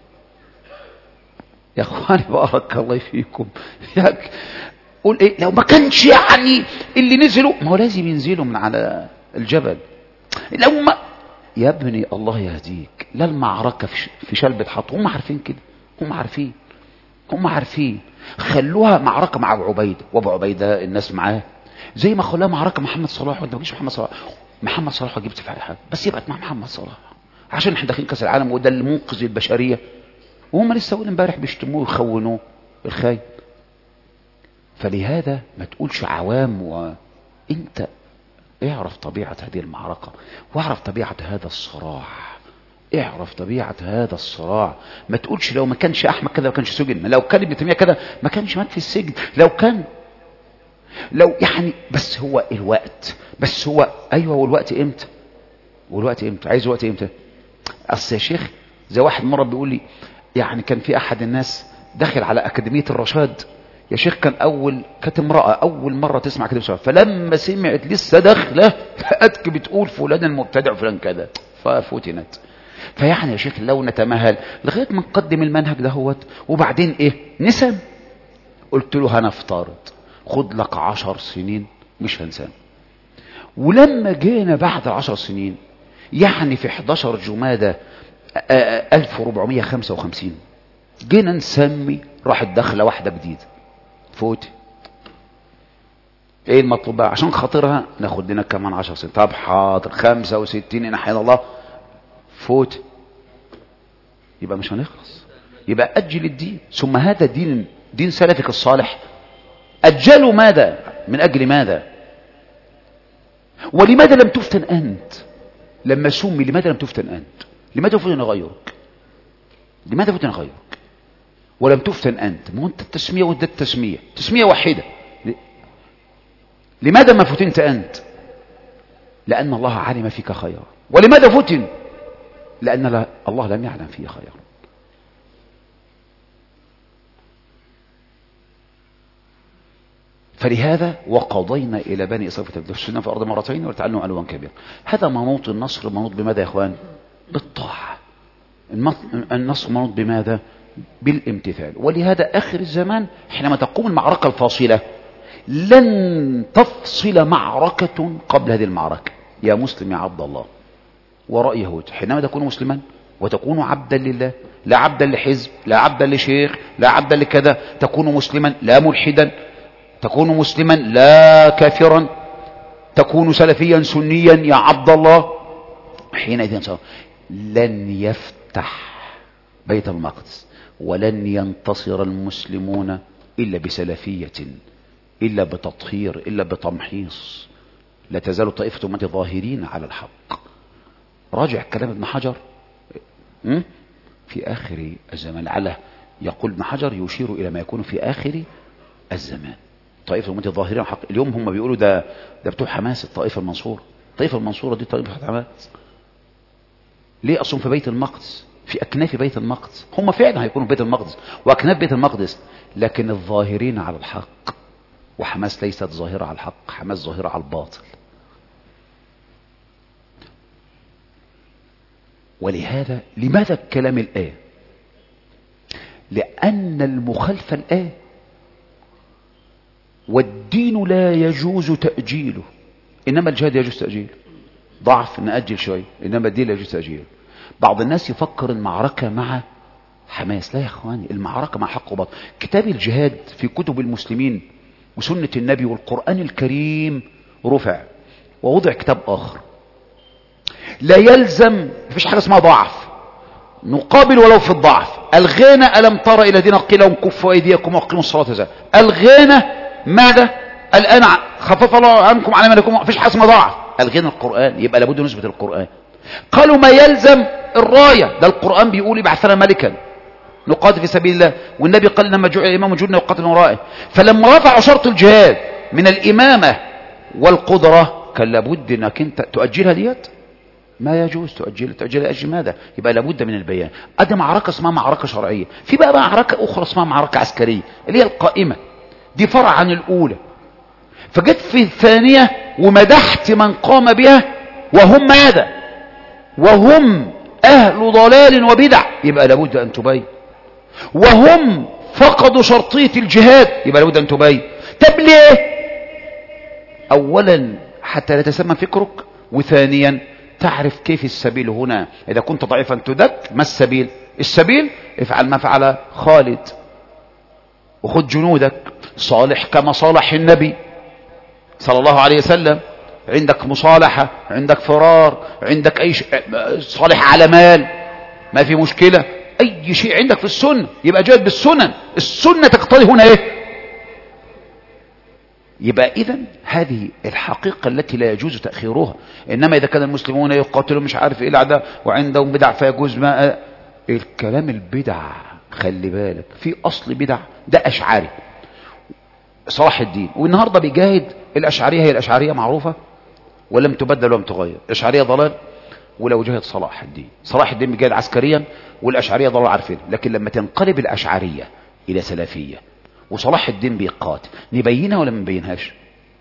يا اخواني بارك الله فيكم ياك قول ايه لو ما كانش يعني اللي نزلوا ما هو لازم ينزلوا من على الجبل لو ما يا ابني الله يهديك لا المعركة في شلبة حط هم عارفين كده هم عارفين هم عارفين خلوها معركة مع ابو عبيدة وابو عبيدة الناس معاه زي ما خلوها معركة محمد صلاح وانت ما تجيش محمد صلاح محمد صلاح جبت في حاجة بس يبقى مع محمد صلاح عشان احنا داخلين كاس العالم وده اللي منقذ البشرية وهم لسه اول امبارح بيشتموه ويخونوه الخايب فلهذا ما تقولش عوام وانت اعرف طبيعة هذه المعركة واعرف طبيعة هذا الصراع اعرف طبيعة هذا الصراع ما تقولش لو ما كانش احمد كذا ما كانش سجن لو كان ابن تيمية كذا ما كانش مات في السجن لو كان لو يعني بس هو الوقت بس هو ايوه والوقت امتى والوقت امتى عايز وقت امتى اصل يا شيخ زي واحد مرة بيقول لي يعني كان في احد الناس داخل على اكاديمية الرشاد يا شيخ كان اول كانت امرأة اول مرة تسمع كده بسرعة فلما سمعت لسه داخله لقتك بتقول فلان المبتدع فلان كذا ففتنت فيعني يا شيخ لو نتمهل لغاية ما نقدم المنهج دهوت وبعدين ايه نسم قلت له هنفترض خد لك عشر سنين مش هنسان ولما جينا بعد عشر سنين يعني في 11 جمادة 1455 جينا نسمي راحت داخله واحدة جديدة فوت ايه المطلوب بقى عشان خاطرها ناخد لنا كمان 10 سنين طب حاضر 65 ان احيانا الله فوت يبقى مش هنخلص يبقى اجل الدين ثم هذا دين دين سلفك الصالح اجلوا ماذا من اجل ماذا ولماذا لم تفتن انت لما سمي لماذا لم تفتن انت لماذا فتن غيرك لماذا فتن غيرك ولم تفتن أنت ما أنت التسمية وده التسمية تسمية واحدة لماذا ما فتنت أنت لأن الله علم فيك خيرا ولماذا فتن لأن الله لم يعلم فيه خيرا فلهذا وقضينا إلى بني إسرائيل فتفسدنا في الأرض مرتين وتعلموا علوا كبيرا هذا منوط النصر منوط بماذا يا إخوان بالطاعة النصر منوط بماذا بالامتثال ولهذا آخر الزمان حينما تقوم المعركة الفاصلة لن تفصل معركة قبل هذه المعركة يا مسلم يا عبد الله وراء يهود حينما تكون مسلما وتكون عبدا لله لا عبدا لحزب لا عبدا لشيخ لا عبدا لكذا تكون مسلما لا ملحدا تكون مسلما لا كافرا تكون سلفيا سنيا يا عبد الله حينئذ لن يفتح بيت المقدس ولن ينتصر المسلمون إلا بسلفية إلا بتطهير إلا بتمحيص لا تزال طائفة أمتي ظاهرين على الحق راجع كلام ابن حجر في آخر الزمان لعله يقول ابن حجر يشير إلى ما يكون في آخر الزمان طائفة أمتي ظاهرين على الحق اليوم هم بيقولوا ده ده بتوع حماس الطائفة المنصورة الطائفة المنصورة دي طائفة حماس ليه أصلا في بيت المقدس في أكناف بيت المقدس هم فعلا هيكونوا في بيت المقدس وأكناف بيت المقدس لكن الظاهرين على الحق وحماس ليست ظاهرة على الحق حماس ظاهرة على الباطل ولهذا لماذا الكلام الآن لأن المخالفة الآن والدين لا يجوز تأجيله إنما الجهاد يجوز تأجيله ضعف نأجل شوي إنما الدين لا يجوز تأجيله بعض الناس يفكر المعركة مع حماس لا يا اخواني المعركة مع حق وباطل كتاب الجهاد في كتب المسلمين وسنة النبي والقرآن الكريم رفع ووضع كتاب آخر لا يلزم مفيش حاجة اسمها ضعف نقابل ولو في الضعف الغينا ألم ترى إلى دين قيل لهم كفوا أيديكم وأقيموا الصلاة زي الغينا ماذا الآن خفف الله عنكم على ملكم مفيش حاجة اسمها ضعف الغينا القرآن يبقى لابد نثبت القرآن قالوا ما يلزم الراية ده القرآن بيقول يبعثنا ملكا نقاتل في سبيل الله والنبي قال لما جعل الإمام جندنا وقاتل ورائه فلما رفعوا شرط الجهاد من الإمامة والقدرة كان لابد انك انت تؤجلها ديت ما يجوز تؤجل تؤجل أجل ماذا يبقى لابد من البيان ادي معركة اسمها معركة شرعية في بقى معركة أخرى اسمها معركة عسكرية اللي هي القائمة دي فرع عن الأولى فجيت في الثانية ومدحت من قام بها وهم ماذا وهم أهل ضلال وبدع يبقى لابد أن تبين وهم فقدوا شرطية الجهاد يبقى لابد أن تبين طب ليه أولا حتى لا يتسمى فكرك وثانيا تعرف كيف السبيل هنا إذا كنت ضعيفا تدك ما السبيل السبيل افعل ما فعل خالد وخذ جنودك صالح كما صالح النبي صلى الله عليه وسلم عندك مصالحة عندك فرار عندك أي شيء صالح على مال ما في مشكلة أي شيء عندك في السنة يبقى جاهد بالسنن السنة تقتضي هنا إيه يبقى إذا هذه الحقيقة التي لا يجوز تأخيرها إنما إذا كان المسلمون يقاتلون مش عارف إيه الأعداء وعندهم بدع فيجوز ما الكلام البدع خلي بالك في أصل بدع ده أشعاري صلاح الدين والنهاردة بيجاهد الأشعرية هي الأشعرية معروفة ولم تبدل ولم تغير الأشعرية ضلال ولو جاهد صلاح الدين صلاح الدين بيجاهد عسكريا والأشعرية ضلال عارفين لكن لما تنقلب الأشعرية إلى سلفية وصلاح الدين بيقاتل نبينها ولا ما نبينهاش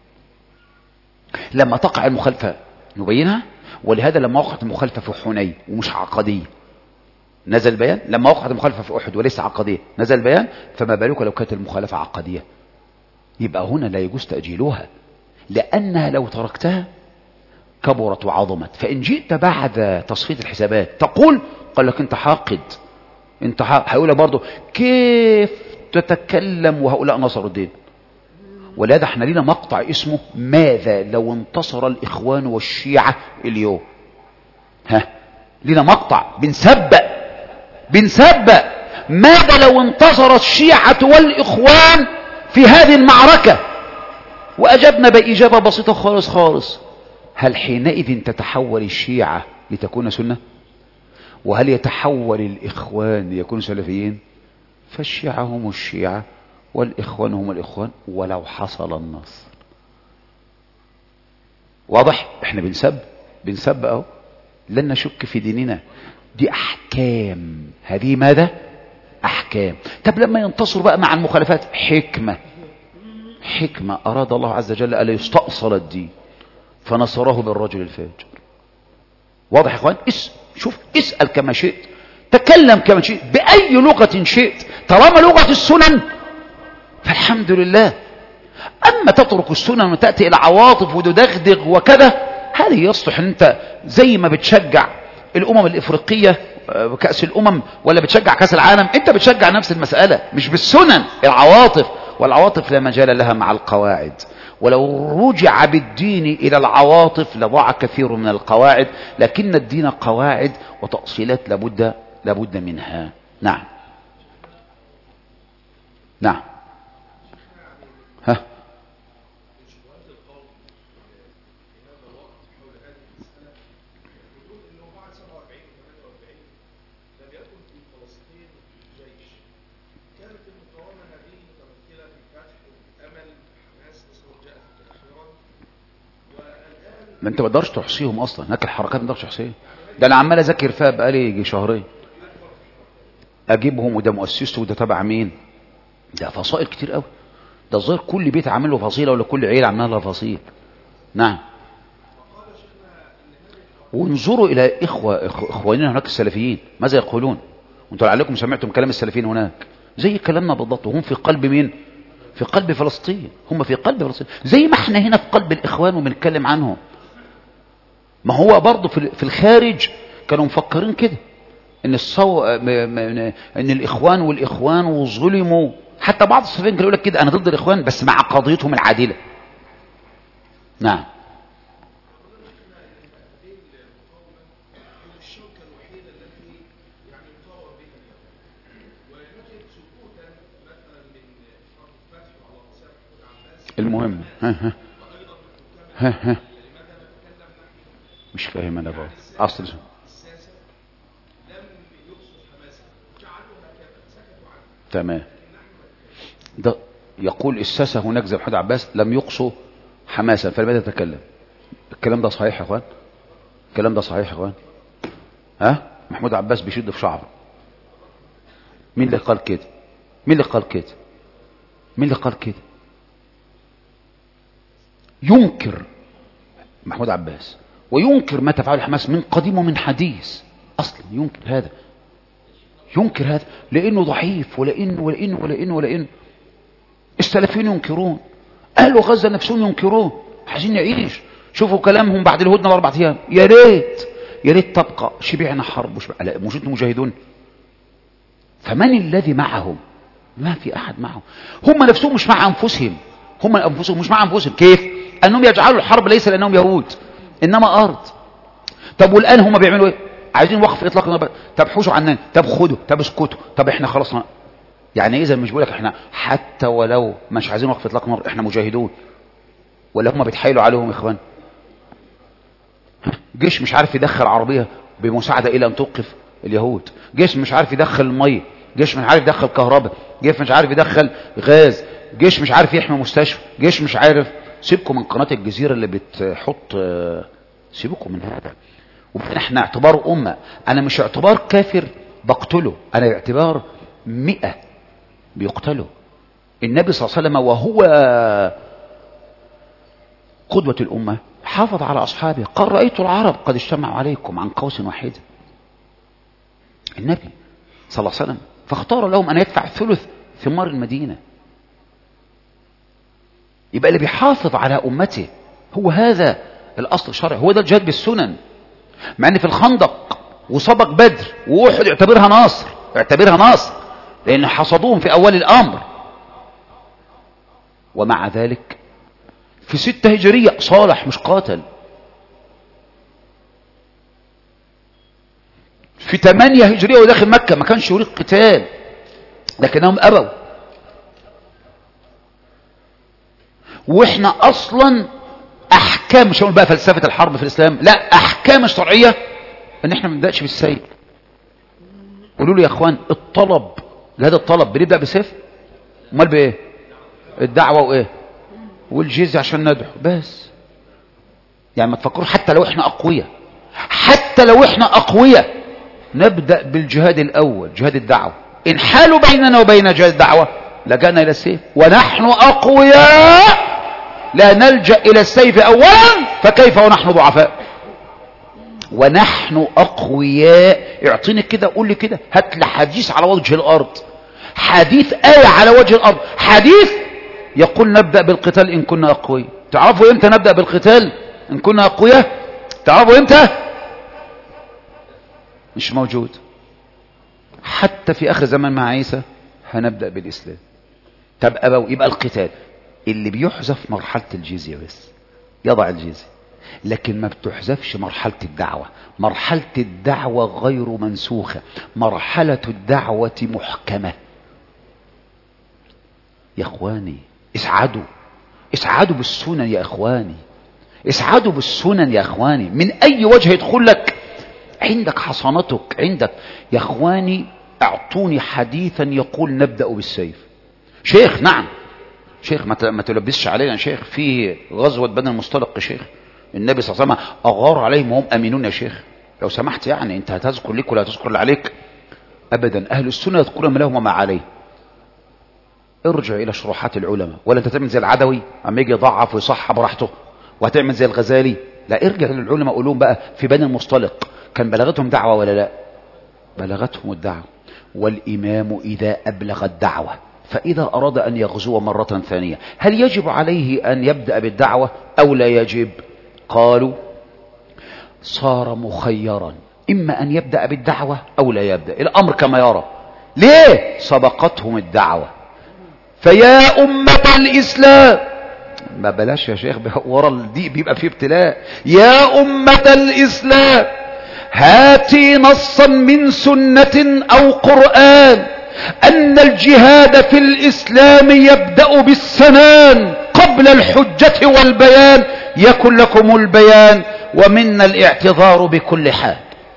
لما تقع المخالفة نبينها ولهذا لما وقعت المخالفة في حنين ومش عقدية نزل بيان لما وقعت المخالفة في أحد وليس عقدية نزل بيان فما بالك لو كانت المخالفة عقدية يبقى هنا لا يجوز تأجيلها لأنها لو تركتها كبرت وعظمت فإن جئت بعد تصفية الحسابات تقول قال لك أنت حاقد أنت هيقول برضه كيف تتكلم وهؤلاء نصروا الدين ولهذا احنا لينا مقطع اسمه ماذا لو انتصر الإخوان والشيعة اليوم ها لينا مقطع بنسبق بنسبق ماذا لو انتصر الشيعة والإخوان في هذه المعركة وأجبنا بإجابة بسيطة خالص خالص هل حينئذ تتحول الشيعة لتكون سنة وهل يتحول الإخوان ليكونوا سلفيين فالشيعة هم الشيعة والإخوان هم الإخوان ولو حصل النصر واضح احنا بنسب بنسب اهو لن نشك في ديننا دي احكام هذه ماذا احكام طب لما ينتصر بقى مع المخالفات حكمة حكمة اراد الله عز وجل الا يستأصل الدين فنصره بالرجل الفاجر واضح يا اخوان اس شوف اسأل كما شئت تكلم كما شئت بأي لغة شئت طالما لغة السنن فالحمد لله أما تترك السنن وتأتي إلى عواطف وتدغدغ وكذا هذه يصلح أن أنت زي ما بتشجع الأمم الإفريقية كأس الأمم ولا بتشجع كأس العالم أنت بتشجع نفس المسألة مش بالسنن العواطف والعواطف لا مجال لها مع القواعد ولو رجع بالدين إلى العواطف لضاع كثير من القواعد لكن الدين قواعد وتأصيلات لابد لابد منها نعم نعم ها ما انت ما تقدرش تحصيهم اصلا هناك الحركات ما تقدرش تحصيها ده انا عمال اذاكر فيها بقالي يجي شهرين اجيبهم وده مؤسسته وده تبع مين ده فصائل كتير قوي ده الظاهر كل بيت عامل له فصيله ولا كل عيله عامله لها فصيل نعم وانظروا الى اخوه اخواننا هناك السلفيين ماذا يقولون وانتم لعلكم سمعتم كلام السلفيين هناك زي كلامنا بالضبط وهم في قلب مين في قلب فلسطين هم في قلب فلسطين زي ما احنا هنا في قلب الاخوان وبنتكلم عنهم ما هو برضه في الخارج كانوا مفكرين كده ان الصو... ان الاخوان والاخوان وظلموا حتى بعض الصحفيين كانوا يقول لك كده انا ضد الاخوان بس مع قضيتهم العادله نعم المهم ها ها ها ها مش فاهم انا بقى اصل تمام ده يقول الساسة هناك زي محمد عباس لم يقصوا حماسا فلماذا تتكلم الكلام ده صحيح يا اخوان الكلام ده صحيح يا اخوان ها محمود عباس بيشد في شعره مين اللي قال كده مين اللي قال كده مين اللي قال كده ينكر محمود عباس وينكر ما تفعله حماس من قديم ومن حديث اصلا ينكر هذا ينكر هذا لانه ضعيف ولانه ولانه ولانه ولانه السلفيين ينكرون اهل غزه نفسهم ينكرون عايزين نعيش شوفوا كلامهم بعد الهدنه باربع ايام يا ريت يا ريت تبقى شبعنا حرب وشبع لا مش انتم مجاهدون فمن الذي معهم ما في احد معهم هم نفسهم مش مع انفسهم هم انفسهم مش مع انفسهم كيف انهم يجعلوا الحرب ليس لانهم يهود انما ارض طب والان هم بيعملوا ايه عايزين وقف اطلاق النار طب حوشوا عننا طب خدوا طب اسكتوا طب احنا خلاص يعني اذا مش بقول لك احنا حتى ولو مش عايزين وقف اطلاق النار احنا مجاهدون ولا هم بيتحايلوا عليهم يا اخوان جيش مش عارف يدخل عربيه بمساعده الى ان توقف اليهود جيش مش عارف يدخل الميه جيش مش عارف يدخل كهرباء جيش مش عارف يدخل غاز جيش مش عارف يحمي مستشفى جيش مش عارف سيبكم من قناه الجزيره اللي بتحط سيبكم من هذا وبعدين احنا اعتبار امه انا مش اعتبار كافر بقتله انا اعتبار مئة بيقتلوا النبي صلى الله عليه وسلم وهو قدوة الأمة حافظ على أصحابه قال رأيت العرب قد اجتمعوا عليكم عن قوس واحد النبي صلى الله عليه وسلم فاختار لهم أن يدفع ثلث ثمار المدينة يبقى اللي بيحافظ على أمته هو هذا الأصل الشرعي هو ده الجهاد بالسنن مع أن في الخندق وسبق بدر وأحد اعتبرها ناصر اعتبرها ناصر لأن حصدوهم في أول الأمر ومع ذلك في ستة هجرية صالح مش قاتل في ثمانية هجرية وداخل مكة ما كانش يريد قتال لكنهم أبوا واحنا اصلا احكام مش هقول بقى فلسفة الحرب في الاسلام لا احكام الشرعية ان احنا ما نبدأش بالسيف قولوا لي يا اخوان الطلب لهذا الطلب بنبدأ بسيف امال بايه الدعوة وايه والجزية عشان ندعو بس يعني ما تفكروا حتى لو احنا اقوياء حتى لو احنا اقوياء نبدأ بالجهاد الاول جهاد الدعوة ان حالوا بيننا وبين جهاد الدعوة لجأنا الى السيف ونحن اقوياء لا نلجأ الى السيف اولا فكيف ونحن ضعفاء ونحن اقوياء اعطيني كده قول لي كده هات لي حديث على وجه الارض حديث آية على وجه الارض حديث يقول نبدأ بالقتال ان كنا اقوياء تعرفوا امتى نبدأ بالقتال ان كنا اقوياء تعرفوا امتى مش موجود حتى في اخر زمان مع عيسى هنبدأ بالاسلام طب ابوا يبقى القتال اللي بيحذف مرحلة الجزية بس يضع الجزية لكن ما بتحذفش مرحلة الدعوة مرحلة الدعوة غير منسوخة مرحلة الدعوة محكمة يا اخواني اسعدوا اسعدوا بالسنن يا اخواني اسعدوا بالسنن يا اخواني من اي وجه يدخل لك عندك حصانتك عندك يا اخواني اعطوني حديثا يقول نبدأ بالسيف شيخ نعم شيخ ما تلبسش علينا شيخ في غزوة بني المصطلق يا شيخ النبي صلى الله عليه وسلم أغار عليهم وهم أمينون يا شيخ لو سمحت يعني أنت هتذكر لك ولا هتذكر اللي عليك أبدا أهل السنة يذكرون ما لهم وما عليه ارجع إلى شروحات العلماء ولا أنت تعمل زي العدوي أما يجي يضعف ويصح براحته وهتعمل زي الغزالي لا ارجع للعلماء قول لهم بقى في بني المصطلق كان بلغتهم دعوة ولا لا بلغتهم الدعوة والإمام إذا أبلغ الدعوة فإذا أراد أن يغزو مرة ثانية هل يجب عليه أن يبدأ بالدعوة أو لا يجب قالوا صار مخيرا إما أن يبدأ بالدعوة أو لا يبدأ الأمر كما يرى ليه سبقتهم الدعوة فيا أمة الإسلام ما بلاش يا شيخ ورا الدي بيبقى فيه ابتلاء يا أمة الإسلام هاتي نصا من سنة أو قرآن أن الجهاد في الإسلام يبدأ بالسنان قبل الحجة والبيان يكن لكم البيان ومنا الاعتذار بكل حال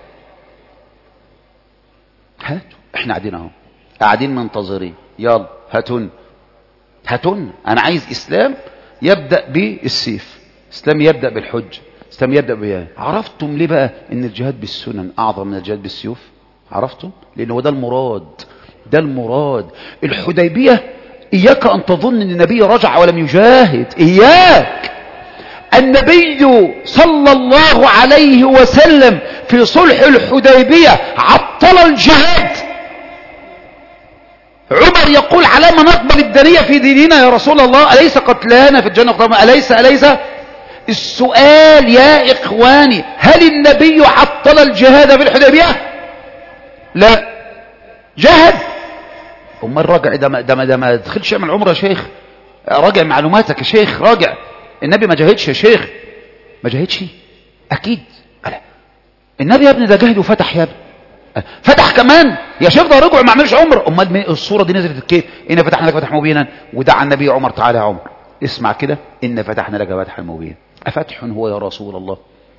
هاتوا احنا قاعدين اهو قاعدين منتظرين يلا هاتون هاتون انا عايز اسلام يبدأ بالسيف اسلام يبدأ بالحج اسلام يبدأ بيان عرفتم ليه بقى ان الجهاد بالسنن اعظم من الجهاد بالسيوف عرفتم لان هو ده المراد ده المراد الحديبية إياك أن تظن أن النبي رجع ولم يجاهد إياك النبي صلى الله عليه وسلم في صلح الحديبية عطل الجهاد عمر يقول على ما نقبل الدنية في ديننا يا رسول الله أليس قتلانا في الجنة قتلانا أليس أليس السؤال يا إخواني هل النبي عطل الجهاد في الحديبية لا جهد امال راجع ده ما ده ما ده ما تدخلش يعمل عمره يا شيخ راجع معلوماتك يا شيخ راجع النبي ما جاهدش يا شيخ ما جاهدش اكيد ألا. النبي يا ابني ده جاهد وفتح يا ابني فتح كمان يا شيخ ده رجع ما عملش عمره امال الصوره دي نزلت كيف ان فتحنا لك فتح مبينا ودعا النبي عمر تعالى يا عمر اسمع كده ان فتحنا لك فتحا مبينا افتح هو يا رسول الله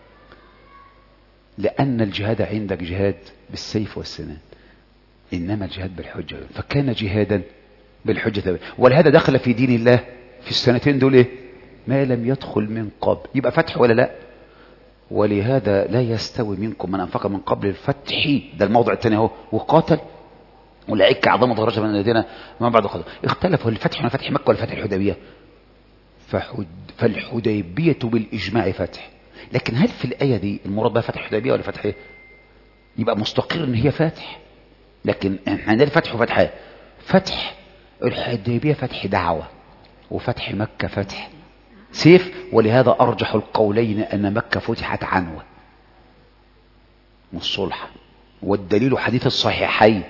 لان الجهاد عندك جهاد بالسيف والسنان إنما الجهاد بالحجة فكان جهادا بالحجة ولهذا دخل في دين الله في السنتين دول إيه؟ ما لم يدخل من قبل يبقى فتح ولا لا ولهذا لا يستوي منكم من أنفق من قبل الفتح ده الموضع الثاني اهو وقاتل أولئك أعظم درجة من الذين ما بعد قاتل اختلفوا الفتح من فتح مكة ولا فتح الحديبية فحد فالحديبية بالإجماع فتح لكن هل في الآية دي المراد بها فتح الحديبية ولا فتح ايه يبقى مستقر ان هي فتح لكن احنا عندنا فتح وفتح فتح الحديبية فتح دعوة وفتح مكة فتح سيف ولهذا أرجح القولين أن مكة فتحت عنوة والصلح والدليل حديث الصحيحين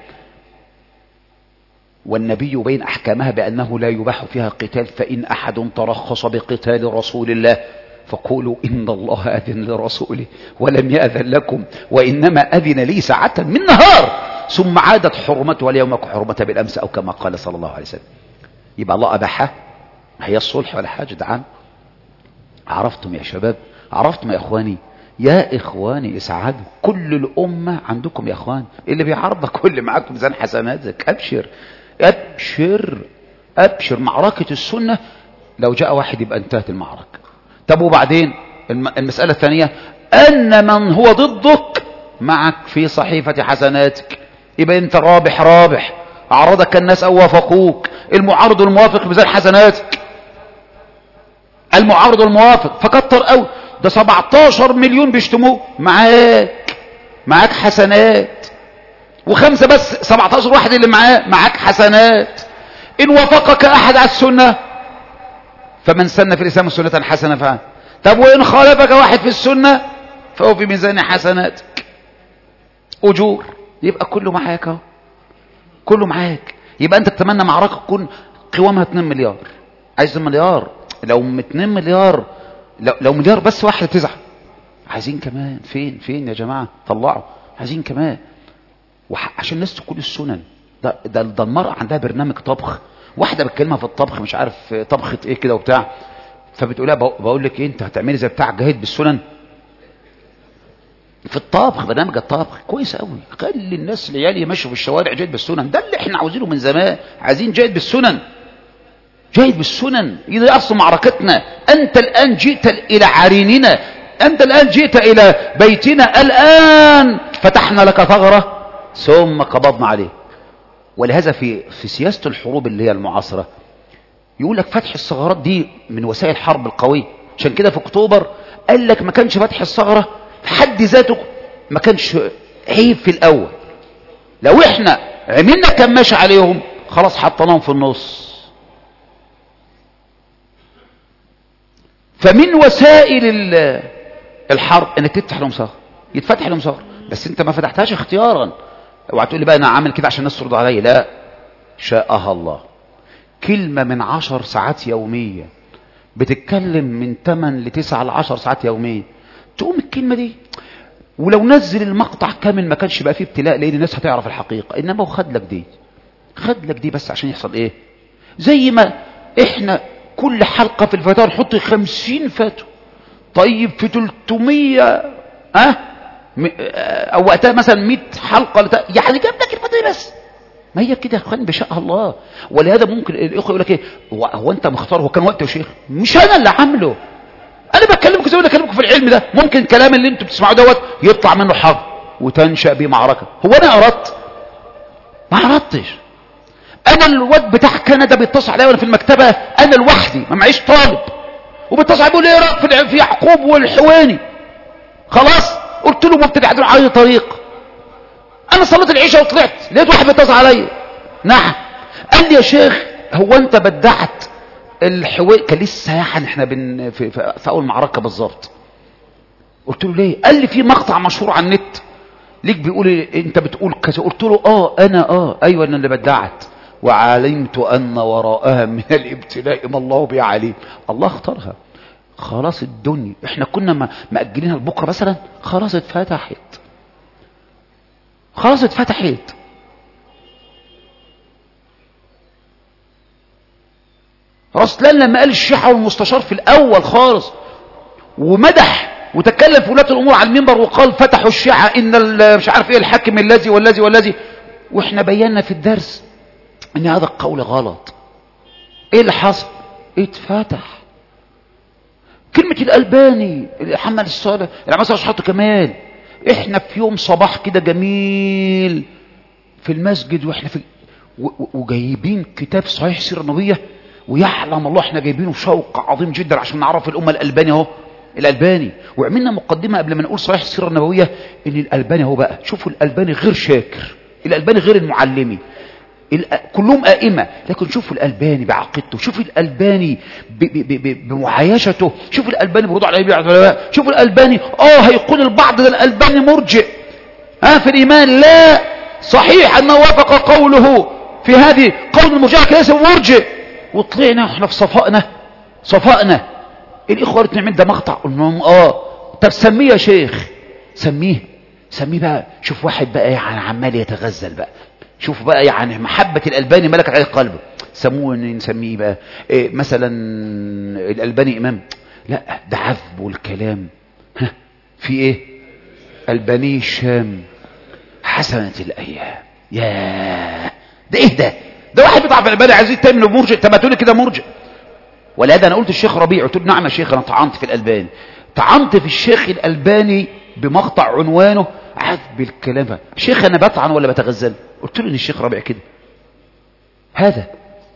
والنبي بين أحكامها بأنه لا يباح فيها قتال فإن أحد ترخص بقتال رسول الله فقولوا إن الله أذن لرسوله ولم يأذن لكم وإنما أذن لي ساعة من نهار ثم عادت حرمتها اليوم كحرمتها بالأمس أو كما قال صلى الله عليه وسلم يبقى الله أباحها هي الصلح ولا حاجة ده عام عرفتم يا شباب عرفتم يا إخواني يا إخواني اسعدوا كل الأمة عندكم يا إخوان اللي بيعرض كل معاكم ميزان حسناتك أبشر أبشر أبشر معركة السنة لو جاء واحد يبقى انتهت المعركة طب وبعدين المسألة الثانية أن من هو ضدك معك في صحيفة حسناتك يبقى انت رابح رابح عرضك الناس او وافقوك المعارض الموافق بذات حسناتك المعارض الموافق فكتر قوي ده 17 مليون بيشتموه معاك معاك حسنات وخمسة بس 17 واحد اللي معاه معاك حسنات إن وافقك أحد على السنة فمن سن في الإسلام سنة حسنة فعلا طب وإن خالفك واحد في السنة فهو في ميزان حسناتك أجور يبقى كله معاك اهو كله معاك يبقى أنت تتمنى معركة تكون قوامها 2 مليار عايز مليار لو 2 مليار لو, لو مليار بس واحد تزعل عايزين كمان فين فين يا جماعة طلعوا عايزين كمان عشان الناس تكون السنن ده, ده, ده المرأة عندها برنامج طبخ واحدة بتكلمها في الطبخ مش عارف طبخة ايه كده وبتاع فبتقولها بقول لك ايه انت هتعملي زي بتاع جاهد بالسنن في الطبخ برنامج الطبخ كويس قوي خلي الناس العيال يمشوا في الشوارع جاهد بالسنن ده اللي احنا عاوزينه من زمان عايزين جاهد بالسنن جاهد بالسنن إذا أصل معركتنا أنت الآن جئت إلى عريننا أنت الآن جئت إلى بيتنا الآن فتحنا لك ثغرة ثم قبضنا عليه ولهذا في في سياسة الحروب اللي هي المعاصرة يقول لك فتح الثغرات دي من وسائل الحرب القوية عشان كده في اكتوبر قال لك ما كانش فتح الثغرة في حد ذاته ما كانش عيب في الأول لو احنا عملنا كماشة عليهم خلاص حطناهم في النص فمن وسائل الحرب انك تفتح لهم ثغر يتفتح لهم ثغر بس انت ما فتحتهاش اختيارا اوعى تقول لي بقى انا عامل كده عشان الناس ترضى عليا لا شاءها الله كلمة من عشر ساعات يوميا بتتكلم من 8 ل 9 ل 10 ساعات يوميا تقوم الكلمة دي ولو نزل المقطع كامل ما كانش بقى فيه ابتلاء لان الناس هتعرف الحقيقة انما هو خد لك دي خد لك دي بس عشان يحصل ايه زي ما احنا كل حلقة في الفتاة نحط 50 فتوى طيب في 300 اه او وقتها مثلا 100 حلقة لتا... يعني جاب لك الفتاة دي بس ما هي كده يا اخوان بشاء الله ولهذا ممكن الاخوه يقول لك ايه هو, هو انت مختار هو كان وقت يا شيخ مش انا اللي عامله انا بكلمكم زي ما بكلمكم في العلم ده ممكن الكلام اللي انتم بتسمعوه دوت يطلع منه حرب وتنشا به معركه هو انا اردت ما اردتش انا الواد بتاع كندا بيتصل عليا وانا في المكتبه انا لوحدي ما معيش طالب وبيتصل بيقول ايه رايك في في يعقوب والحواني خلاص قلت له مبتدع على اي طريق انا صليت العشاء وطلعت لقيت واحد بيتصل عليا نعم قال لي يا شيخ هو انت بدعت الحوار كان لسه يعني احنا بن في, في, في اول معركه بالظبط قلت له ليه قال لي في مقطع مشهور على النت ليك بيقول إيه؟ انت بتقول كذا قلت له اه انا اه ايوه انا اللي بدعت وعلمت ان وراءها من الابتلاء ما الله به عليم الله اختارها خلاص الدنيا احنا كنا ما- مأجلينها لبكره مثلا خلاص اتفتحت خلاص اتفتحت رسلان لما قال الشيحة والمستشار في الأول خالص ومدح وتكلم في ولاة الأمور على المنبر وقال فتحوا الشيعة إن ال- مش عارف إيه الحاكم الذي والذي والذي وإحنا بينا في الدرس إن هذا القول غلط إيه اللي حصل؟ اتفتح كلمة الألباني اللي حمل الصالح اللي عمل صلاح كمال إحنا في يوم صباح كده جميل في المسجد واحنا في و- و- وجايبين كتاب صحيح سيرة النبوية ويعلم الله احنا جايبينه بشوق عظيم جدا عشان نعرف الأمة الألباني اهو الألباني وعملنا مقدمة قبل ما نقول صحيح السيرة النبوية إن الألباني اهو بقى شوفوا الألباني غير شاكر الألباني غير المعلمي الأ- كلهم أئمة لكن شوفوا الألباني بعقيدته شوفوا الألباني ب- ب- ب- ب- بمعايشته شوفوا الألباني برضو على العلماء شوفوا الألباني آه هيقول البعض ده الألباني مرجئ ها في الإيمان لا صحيح أنه وافق قوله في هذه قول المرجئة ليس مرجئ وطلعنا احنا في صفائنا صفائنا الإخوة قالت نعمل ده مقطع قلنا لهم آه طب سميه يا شيخ سميه سميه بقى شوف واحد بقى يعني عمال يتغزل بقى شوف بقى يعني محبة الألباني ملكت عليه قلبه سموه إن نسميه بقى إيه مثلا الألباني إمام لا ده عذب والكلام ها في إيه ألباني الشام حسنة الأيام يا ده إيه ده ده واحد بيطلع في الألباني عايز يتهم له مرجع طب ما تقول لي كده مرجع ولهذا أنا قلت الشيخ ربيع قلت له نعم يا شيخ أنا طعنت في الألباني طعنت في الشيخ الألباني بمقطع عنوانه عذب الكلام شيخ أنا بطعن ولا بتغزل قلت له إن الشيخ ربيع كده هذا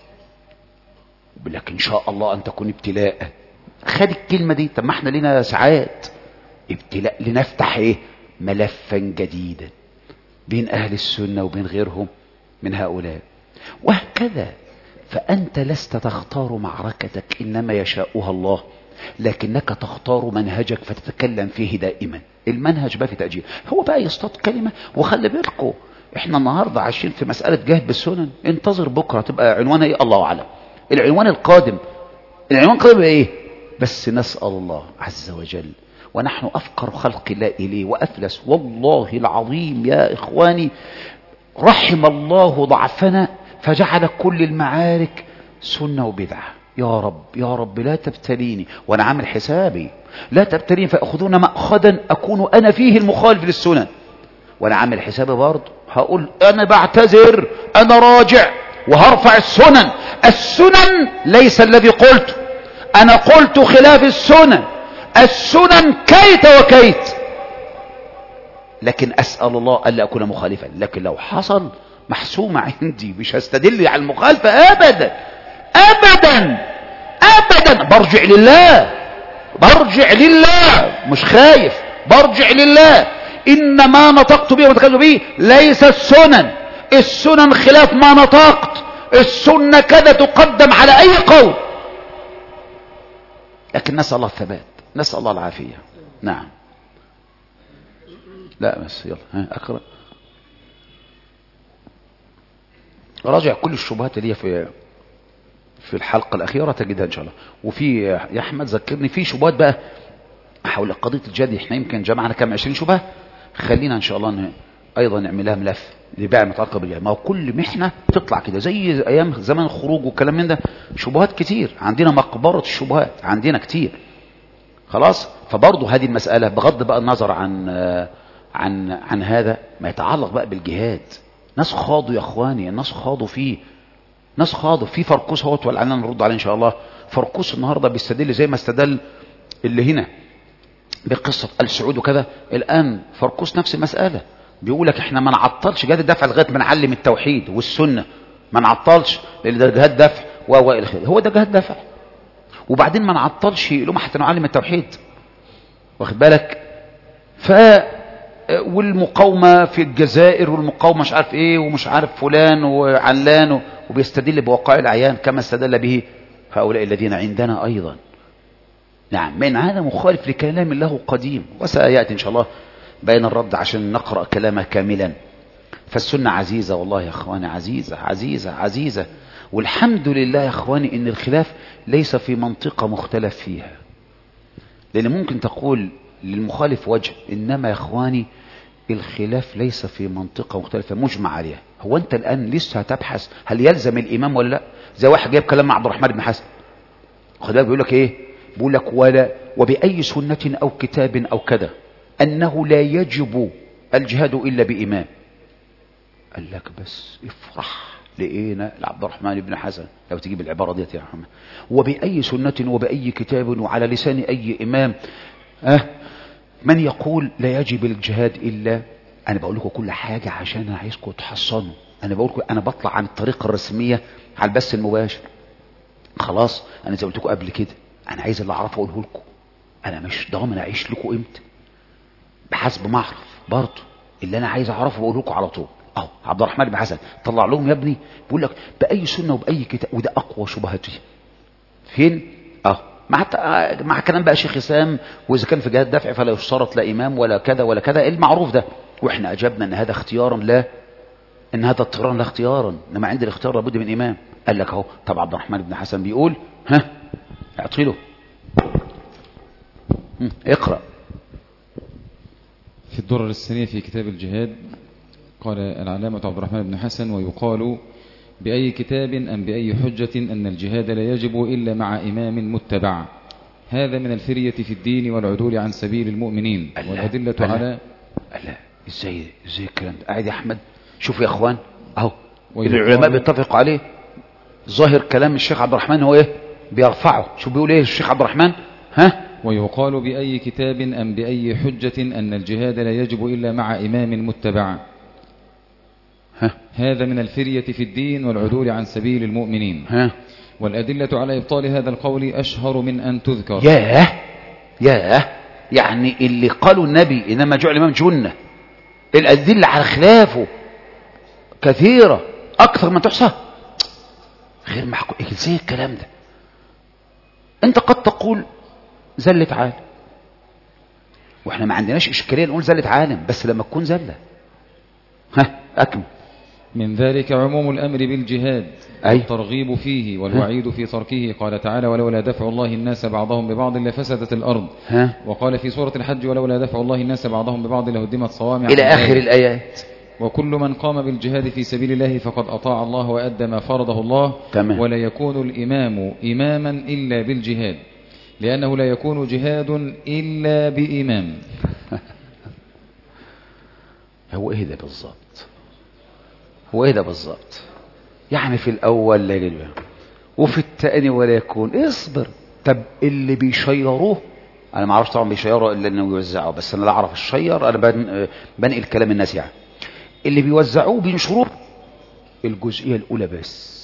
لكن إن شاء الله أن تكون ابتلاء خد الكلمة دي طب ما احنا لنا ساعات ابتلاء لنفتح ايه ملفا جديدا بين أهل السنة وبين غيرهم من هؤلاء وهكذا فأنت لست تختار معركتك إنما يشاؤها الله لكنك تختار منهجك فتتكلم فيه دائما المنهج بقى في تأجيل هو بقى يصطاد كلمة وخلي بالكم احنا النهاردة عايشين في مسألة جهد بالسنن انتظر بكرة تبقى عنوانها ايه الله أعلم العنوان القادم العنوان القادم ايه بس نسأل الله عز وجل ونحن أفقر خلق الله إليه وأفلس والله العظيم يا إخواني رحم الله ضعفنا فجعل كل المعارك سنة وبدعة يا رب يا رب لا تبتليني وانا عامل حسابي لا تبتليني فأخذون مأخذا أكون أنا فيه المخالف للسنن وانا عامل حسابي برضه هقول أنا بعتذر أنا راجع وهرفع السنن السنن ليس الذي قلته أنا قلت خلاف السنن السنن كيت وكيت لكن أسأل الله ألا أكون مخالفا لكن لو حصل محسومة عندي مش هستدل على المخالفة أبدا أبدا أبدا برجع لله برجع لله مش خايف برجع لله إن ما نطقت به وتكلمت به ليس السنن السنن خلاف ما نطقت السنة كذا تقدم على أي قول لكن نسأل الله الثبات نسأل الله العافية نعم لا بس يلا ها اقرا راجع كل الشبهات اللي هي في في الحلقة الأخيرة تجدها إن شاء الله وفي يا أحمد ذكرني في شبهات بقى حول قضية الجد احنا يمكن جمعنا كام 20 شبهة خلينا إن شاء الله ن- أيضا نعملها ملف لبيع متعلقة بالجهاد ما هو كل محنة تطلع كده زي أيام زمن الخروج والكلام من ده شبهات كتير عندنا مقبرة الشبهات عندنا كتير خلاص فبرضه هذه المسألة بغض بقى النظر عن عن عن هذا ما يتعلق بقى بالجهاد ناس خاضوا يا اخواني الناس خاضوا فيه ناس خاضوا في فركوس اهوت ولعلنا نرد عليه ان شاء الله فركوس النهارده بيستدل زي ما استدل اللي هنا بقصة آل سعود وكذا الآن فركوس نفس المسألة بيقول لك احنا ما نعطلش جهاد الدفع لغاية ما نعلم التوحيد والسنة ما نعطلش لأن ده جهاد دفع و و إلى آخره. هو ده جهاد دفع وبعدين ما نعطلش لهم حتى نعلم التوحيد واخد بالك ف والمقاومة في الجزائر والمقاومة مش عارف ايه ومش عارف فلان وعلان وبيستدل بوقائع الأعيان كما استدل به هؤلاء الذين عندنا أيضا نعم من هذا مخالف لكلام له قديم وسيأتي إن شاء الله بين الرد عشان نقرأ كلامه كاملا فالسنة عزيزة والله يا أخواني عزيزة عزيزة عزيزة والحمد لله يا أخواني إن الخلاف ليس في منطقة مختلف فيها لأن ممكن تقول للمخالف وجه إنما يا أخواني الخلاف ليس في منطقة مختلفة مجمع عليها هو أنت الآن لسه هتبحث هل يلزم الإمام ولا لا زي واحد جايب كلام مع عبد الرحمن بن حسن خد بالك بيقول لك إيه بيقول لك ولا وبأي سنة أو كتاب أو كذا أنه لا يجب الجهاد إلا بإمام قال لك بس افرح لقينا لعبد الرحمن بن حسن لو تجيب العبارة ديت يا محمد وبأي سنة وبأي كتاب وعلى لسان أي إمام أه من يقول لا يجب الجهاد إلا أنا بقول لكم كل حاجة عشان أنا عايزكم تحصنوا أنا بقول لكم أنا بطلع عن الطريقة الرسمية على البث المباشر خلاص أنا زي قلت لكم قبل كده أنا عايز اللي أعرفه أقوله لكم أنا مش ضامن أعيش لكم إمتى بحسب ما أعرف برضه اللي أنا عايز أعرفه بقوله لكم على طول أهو عبد الرحمن بن حسن طلع لهم يا ابني بيقول لك بأي سنة وبأي كتاب وده أقوى شبهتي فين؟ أه مع مع كلام بقى شيخ اسام واذا كان في جهاد دفع فلا يشترط لا امام ولا كذا ولا كذا المعروف ده واحنا اجبنا ان هذا اختيارا لا ان هذا اضطرارا لا اختيارا انما عند الاختيار لابد من امام قال لك اهو طب عبد الرحمن بن حسن بيقول ها اعطي له اقرا في الدرر الثانية في كتاب الجهاد قال العلامة عبد الرحمن بن حسن ويقال بأي كتاب أم بأي حجة أن الجهاد لا يجب إلا مع إمام متبع هذا من الفرية في الدين والعدول عن سبيل المؤمنين ألا والأدلة ألا على لا ازاي ازاي الكلام ده قاعد يا احمد شوف يا اخوان اهو ويقال- العلماء بيتفقوا عليه ظاهر كلام الشيخ عبد الرحمن هو ايه بيرفعه شوف بيقول ايه الشيخ عبد الرحمن ها ويقال بأي كتاب أم بأي حجة أن الجهاد لا يجب إلا مع إمام متبع ها هذا من الفرية في الدين والعدول عن سبيل المؤمنين ها والأدلة على إبطال هذا القول أشهر من أن تذكر ياه ياه يعني اللي قالوا النبي انما جعل الامام جنه الادله على خلافه كثيره اكثر من تحصى غير محكوم ازاي الكلام ده انت قد تقول زلة عالم واحنا ما عندناش اشكاليه نقول زلة عالم بس لما تكون زله ها اكمل من ذلك عموم الأمر بالجهاد أي. والترغيب فيه والوعيد في تركه قال تعالى ولولا دفع الله الناس بعضهم ببعض لفسدت الأرض ها وقال في سورة الحج ولولا دفع الله الناس بعضهم ببعض لهدمت صوامع الى عن اخر ذلك. الايات وكل من قام بالجهاد في سبيل الله فقد أطاع الله وأدى ما فرضه الله تمام. ولا يكون الإمام إماما إلا بالجهاد لأنه لا يكون جهاد إلا بإمام هو ايه ده بالظبط هو ايه ده بالظبط يعني في الاول لا لله وفي الثاني ولا يكون اصبر طب اللي بيشيروه انا ما اعرفش طبعا بيشيروا الا انه يوزعوا بس انا لا اعرف الشير انا بن... بنقل كلام الناس يعني اللي بيوزعوه بينشروه الجزئيه الاولى بس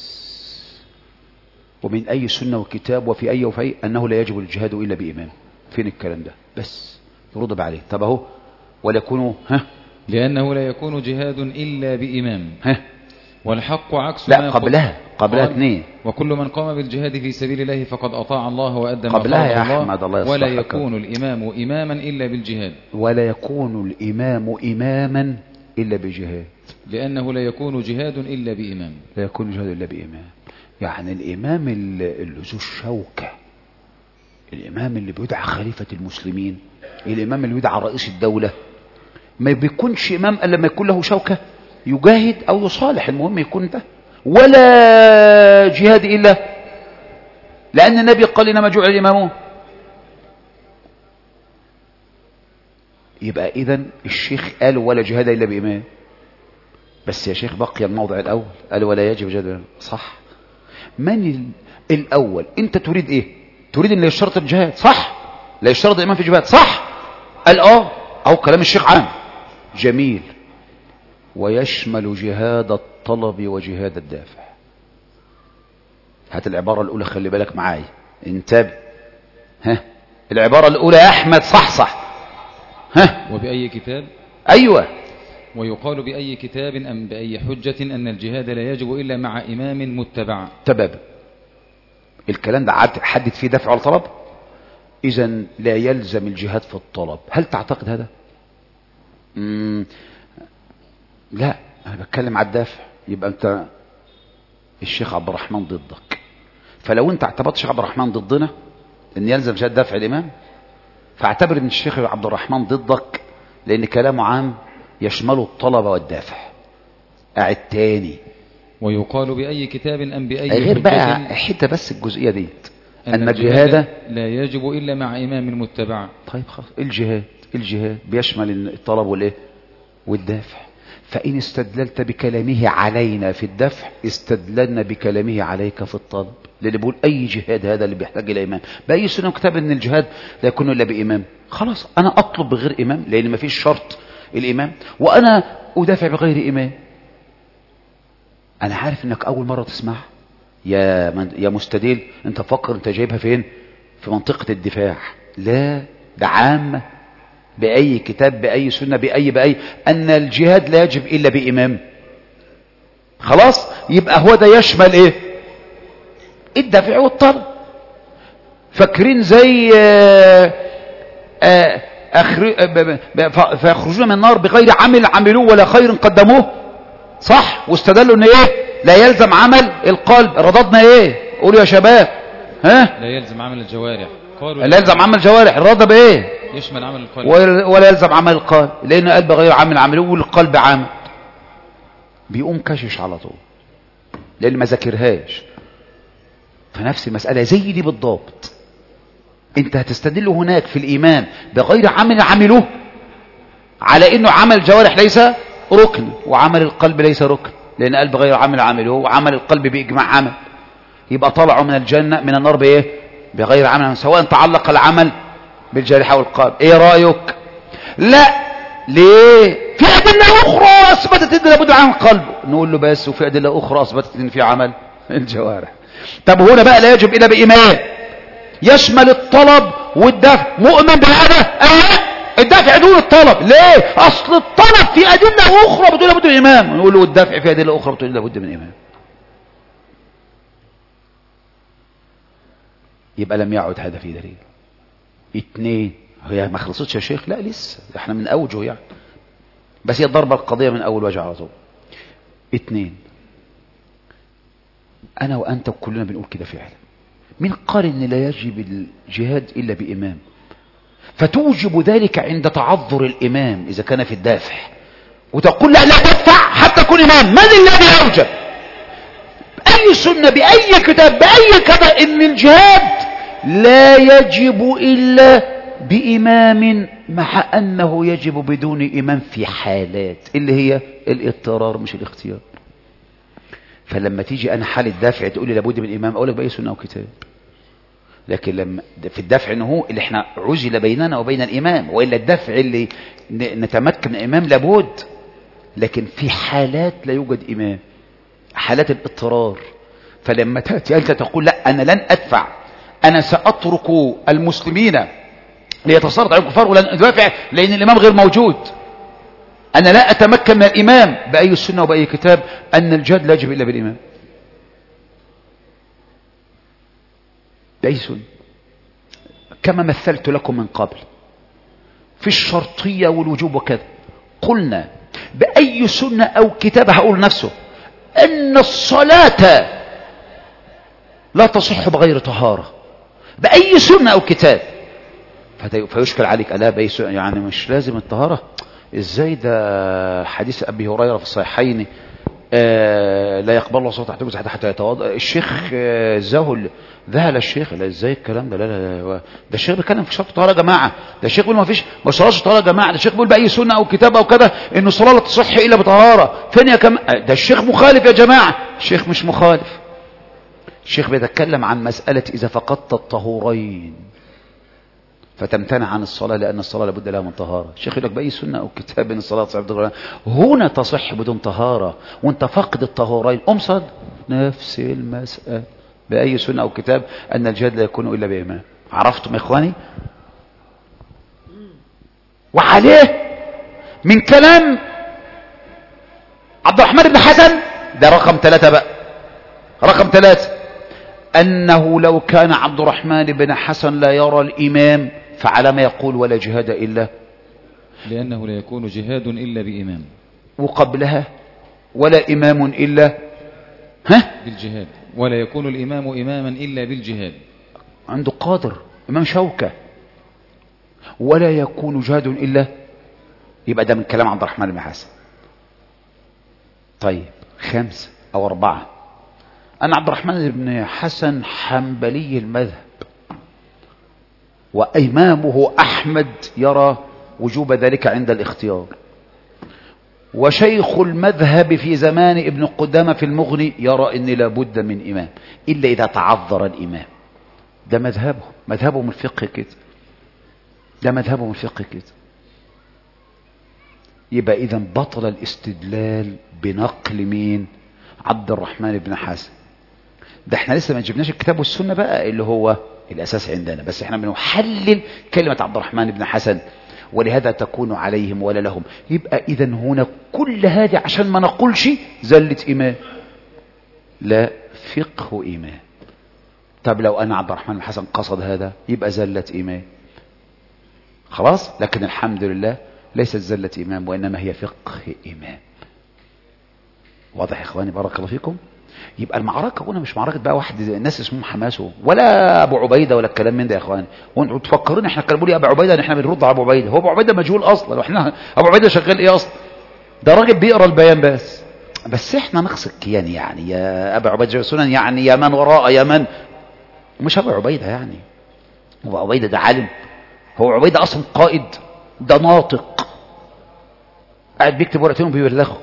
ومن اي سنه وكتاب وفي اي وفي أي انه لا يجب الجهاد الا بامام فين الكلام ده بس يرد عليه طب اهو ولا يكونوا ها لأنه لا يكون جهاد إلا بإمام ها والحق عكس لا ما قبلها قبلها قال اثنين وكل من قام بالجهاد في سبيل الله فقد أطاع الله وأدى ما قبلها يا فرض الله أحمد، الله ولا يصلحك. يكون الإمام إماما إلا بالجهاد ولا يكون الإمام إماما إلا بجهاد لأنه لا يكون جهاد إلا بإمام لا يكون جهاد إلا بإمام يعني الإمام اللي اللي ذو الشوكة الإمام اللي بيدعى خليفة المسلمين الإمام اللي بيدعى رئيس الدولة ما بيكونش إمام إلا لما يكون له شوكة يجاهد أو يصالح المهم يكون ده ولا جهاد إلا لأن النبي قال إنما جعل الإمامون يبقى إذا الشيخ قال ولا جهاد إلا بإمام بس يا شيخ بقي الموضع الأول قال ولا يجب جهاد بإمام صح من ال- الأول أنت تريد إيه تريد أن يشترط الجهاد صح لا يشترط الإمام في الجهاد صح قال آه أو كلام الشيخ عام جميل ويشمل جهاد الطلب وجهاد الدافع هات العبارة الأولى خلي بالك معايا انتبه ها العبارة الأولى يا أحمد صحصح ها وبأي كتاب أيوة ويقال بأي كتاب أم بأي حجة أن الجهاد لا يجب إلا مع إمام متبع تمام الكلام ده عد- حدد فيه دفع ولا طلب إذا لا يلزم الجهاد في الطلب هل تعتقد هذا مم. لا أنا بتكلم على الدافع يبقى أنت الشيخ عبد الرحمن ضدك فلو أنت اعتبرت الشيخ عبد الرحمن ضدنا أن يلزم جهاد دفع الإمام فاعتبر أن الشيخ عبد الرحمن ضدك لأن كلامه عام يشمله الطلب والدافع قاعد تاني ويقال بأي كتاب أم بأي غير حجة بقى حته بس الجزئيه ديت ان الجهاد لا يجب إلا مع إمام متبع طيب خلاص الجهاد الجهاد بيشمل الطلب والايه والدافع فان استدللت بكلامه علينا في الدفع استدللنا بكلامه عليك في الطلب للي بيقول اي جهاد هذا اللي بيحتاج الى امام باي سنه كتاب ان الجهاد لا يكون الا بامام خلاص انا اطلب بغير امام لان ما فيش شرط الامام وانا ادافع بغير امام انا عارف انك اول مره تسمعها يا من يا مستدل انت فكر انت جايبها فين في منطقة الدفاع لا ده عامة بأي كتاب بأي سنة بأي بأي أن الجهاد لا يجب إلا بإمام خلاص يبقى هو ده يشمل إيه الدفع والطلب فاكرين زي آه، آه، أخر- آه، ب- ب- ب- ف- فيخرجون من النار بغير عمل عملوه ولا خير قدموه صح واستدلوا ان ايه لا يلزم عمل القلب رددنا ايه قولوا يا شباب ها لا يلزم عمل الجوارح قالوا لا يلزم عمل جوارح الرد بايه يشمل عمل القلب ولا ولا يلزم عمل القلب لان قلب غير عمل عملوه والقلب عامل بيقوم كشش على طول لان ما ذاكرهاش فنفس المسألة زي دي بالضبط انت هتستدل هناك في الايمان بغير عمل عملوه على انه عمل الجوارح ليس ركن وعمل القلب ليس ركن لان قلب غير عمل عملوه وعمل القلب باجماع عمل يبقى طلعوا من الجنة من النار بايه بغير عمل سواء تعلق العمل بالجارحة والقلب ايه رأيك لا ليه في أدلة أخرى أثبتت أن لابد عن القلب نقول له بس وفي أدلة أخرى أثبتت أن في عمل الجوارح طب هنا بقى لا يجب إلا بإيمان يشمل الطلب والدفع مؤمن بهذا أه الدفع دون الطلب ليه أصل الطلب في أدلة أخرى بتقول لابد من إمام نقول له الدفع في أدلة أخرى بتقول لابد من إمام يبقى لم يعد هذا في دليل اتنين هي ما خلصتش يا شيخ لا لسه احنا من اوجه يعني بس هي ضربة القضية من اول وجه على طول اتنين انا وانت وكلنا بنقول كده فعلا مين قال ان لا يجب الجهاد الا بامام فتوجب ذلك عند تعذر الامام اذا كان في الدافع وتقول لا لا تدفع حتى تكون امام من الذي يوجب بأي سنة بأي كتاب بأي كذا إن الجهاد لا يجب إلا بإمام مع أنه يجب بدون إمام في حالات اللي هي الاضطرار مش الاختيار فلما تيجي أنا حالة دافع تقول لي لابد من إمام أقول لك بأي سنة أو كتاب لكن لما في الدفع انه هو اللي احنا عزل بيننا وبين الامام والا الدفع اللي ن- نتمكن من الامام لابد لكن في حالات لا يوجد امام حالات الاضطرار فلما تأتي أنت تقول لا أنا لن أدفع أنا سأترك المسلمين ليتسلط على الكفار ولن أدافع لأن الإمام غير موجود أنا لا أتمكن من الإمام بأي سنة وبأي كتاب أن الجهاد لا يجب إلا بالإمام بأي سنة كما مثلت لكم من قبل في الشرطية والوجوب وكذا قلنا بأي سنة أو كتاب هقول نفسه أن الصلاة لا تصح بغير طهارة بأي سنة أو كتاب فده- فيشكل عليك ألا بأي سنة يعني مش لازم الطهارة إزاي ده حديث أبي هريرة في الصحيحين آه لا يقبل الله صوت تحت حتى حتى يتوضا الشيخ آه ذهل ذهل الشيخ لا ازاي الكلام ده لا لا, لا ده الشيخ بيتكلم في شرط طهاره يا جماعه ده الشيخ بيقول ما فيش ما صلاتش طهاره يا جماعه ده الشيخ بيقول باي سنه او كتاب او كذا ان الصلاه لا تصح الا بطهاره فين يا كم ده الشيخ مخالف يا جماعه الشيخ مش مخالف الشيخ بيتكلم عن مساله اذا فقدت الطهورين فتمتنع عن الصلاة لأن الصلاة لابد لها من طهارة الشيخ يقول لك بأي سنة أو كتاب إن الصلاة تصح بدون طهارة هنا تصح بدون طهارة وانت فاقد الطهورين قم صل نفس المسألة بأي سنة أو كتاب أن الجهاد لا يكون إلا بإمام عرفتم يا إخواني وعليه من كلام عبد الرحمن بن حسن ده رقم ثلاثة بقى رقم ثلاثة أنه لو كان عبد الرحمن بن حسن لا يرى الإمام فعلى ما يقول ولا جهاد إلا لأنه لا يكون جهاد إلا بإمام وقبلها ولا إمام إلا ها بالجهاد ولا يكون الإمام إماما إلا بالجهاد عنده قادر إمام شوكة ولا يكون جهاد إلا يبقى ده من كلام عبد الرحمن بن حسن طيب خمسة أو أربعة أنا عبد الرحمن بن حسن حنبلي المذهب وإمامه أحمد يرى وجوب ذلك عند الاختيار وشيخ المذهب في زمان ابن قدامة في المغني يرى أن لابد من إمام إلا إذا تعذر الإمام ده مذهبه مذهبه من الفقه كده ده مذهبه من الفقه كده يبقى إذا بطل الاستدلال بنقل مين عبد الرحمن بن حسن ده احنا لسه ما جبناش الكتاب والسنة بقى اللي هو الأساس عندنا بس احنا بنحلل كلمة عبد الرحمن بن حسن ولهذا تكون عليهم ولا لهم يبقى إذا هنا كل هذا عشان ما نقولش زلة إمام لا فقه إمام طب لو أنا عبد الرحمن بن حسن قصد هذا يبقى زلة إمام خلاص لكن الحمد لله ليست زلة إمام وإنما هي فقه إمام واضح يا إخواني بارك الله فيكم يبقى المعركة هنا مش معركة بقى واحد الناس اسمهم حماسه ولا أبو عبيدة ولا الكلام من ده يا إخواني وانتوا تفكرون احنا كلام يا أبو عبيدة ان احنا بنرد على أبو عبيدة هو أبو عبيدة مجهول أصلا واحنا أبو عبيدة شغال إيه أصلا ده راجل بيقرا البيان بس بس احنا نقص الكيان يعني يا أبا عبيدة سنن يعني يا من وراء يا من مش أبو عبيدة يعني هو عبيدة ده عالم هو عبيدة أصلا قائد ده ناطق قاعد بيكتب ورقتين وبيبلغه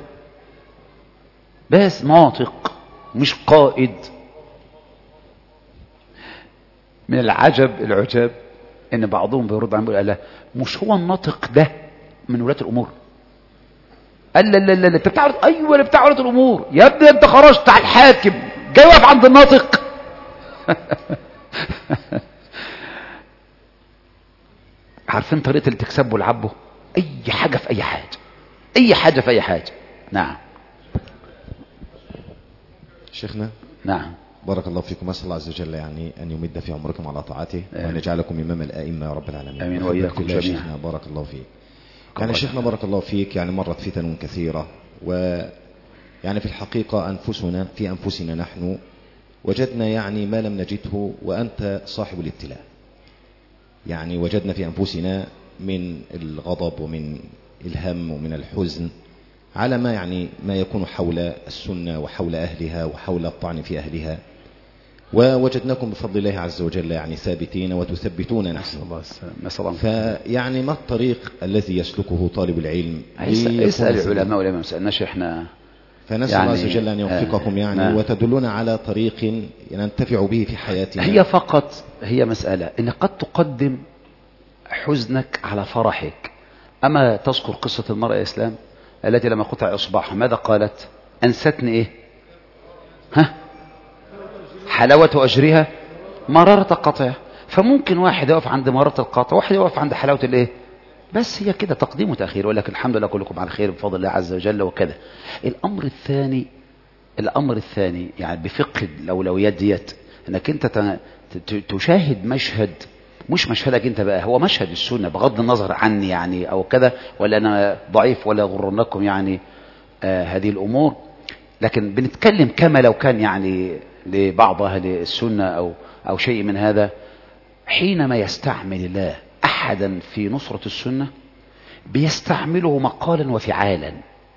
بس ناطق مش قائد من العجب العجاب ان بعضهم بيرد عنه يقول لا مش هو الناطق ده من ولاة الامور قال لا لا لا انت بتاع ايوه اللي بتاع ولاة الامور يا ابني انت خرجت على الحاكم جاي واقف عند الناطق عارفين طريقه اللي تكسبه لعبه اي حاجه في اي حاجه اي حاجه في اي حاجه نعم شيخنا نعم بارك الله فيكم أسأل الله عز وجل يعني أن يمد في عمركم على طاعته آمين. وأن يجعلكم إمام الآئمة يا رب العالمين آمين وأحبك وإياكم الله جميعا. شيخنا بارك الله فيك الله يعني شيخنا بارك الله فيك يعني مرت فتن كثيرة و يعني في الحقيقة أنفسنا في أنفسنا نحن وجدنا يعني ما لم نجده وأنت صاحب الابتلاء يعني وجدنا في أنفسنا من الغضب ومن الهم ومن الحزن على ما يعني ما يكون حول السنة وحول أهلها وحول الطعن في أهلها ووجدناكم بفضل الله عز وجل يعني ثابتين وتثبتون نحن الله السلام نسأل الله فيعني ما الطريق الذي يسلكه طالب العلم اسأل ليكون اسأل سليما؟ العلماء ولا ما مسألناش احنا فنسأل يعني- الله عز وجل أن يوفقكم آه، يعني نعم. وتدلون على طريق ننتفع به في حياتنا هي فقط هي مسألة إن قد تقدم حزنك على فرحك أما تذكر قصة المرأة يا إسلام التي لما قطع إصبعها ماذا قالت أنستني إيه ها حلاوة أجرها مرارة قطعها فممكن واحد يقف عند مرارة القطع واحد يقف عند حلاوة الإيه بس هي كده تقديم وتأخير ولكن الحمد لله كلكم على خير بفضل الله عز وجل وكذا الأمر الثاني الأمر الثاني يعني بفقه الأولويات ديت انك انت ت- ت- تشاهد مشهد مش مشهدك انت بقى هو مشهد السنة بغض النظر عني يعني او كذا ولا انا ضعيف ولا يغرنكم يعني آه هذه الامور لكن بنتكلم كما لو كان يعني لبعض اهل السنة او او شيء من هذا حينما يستعمل الله احدا في نصرة السنة بيستعمله مقالا وفعالا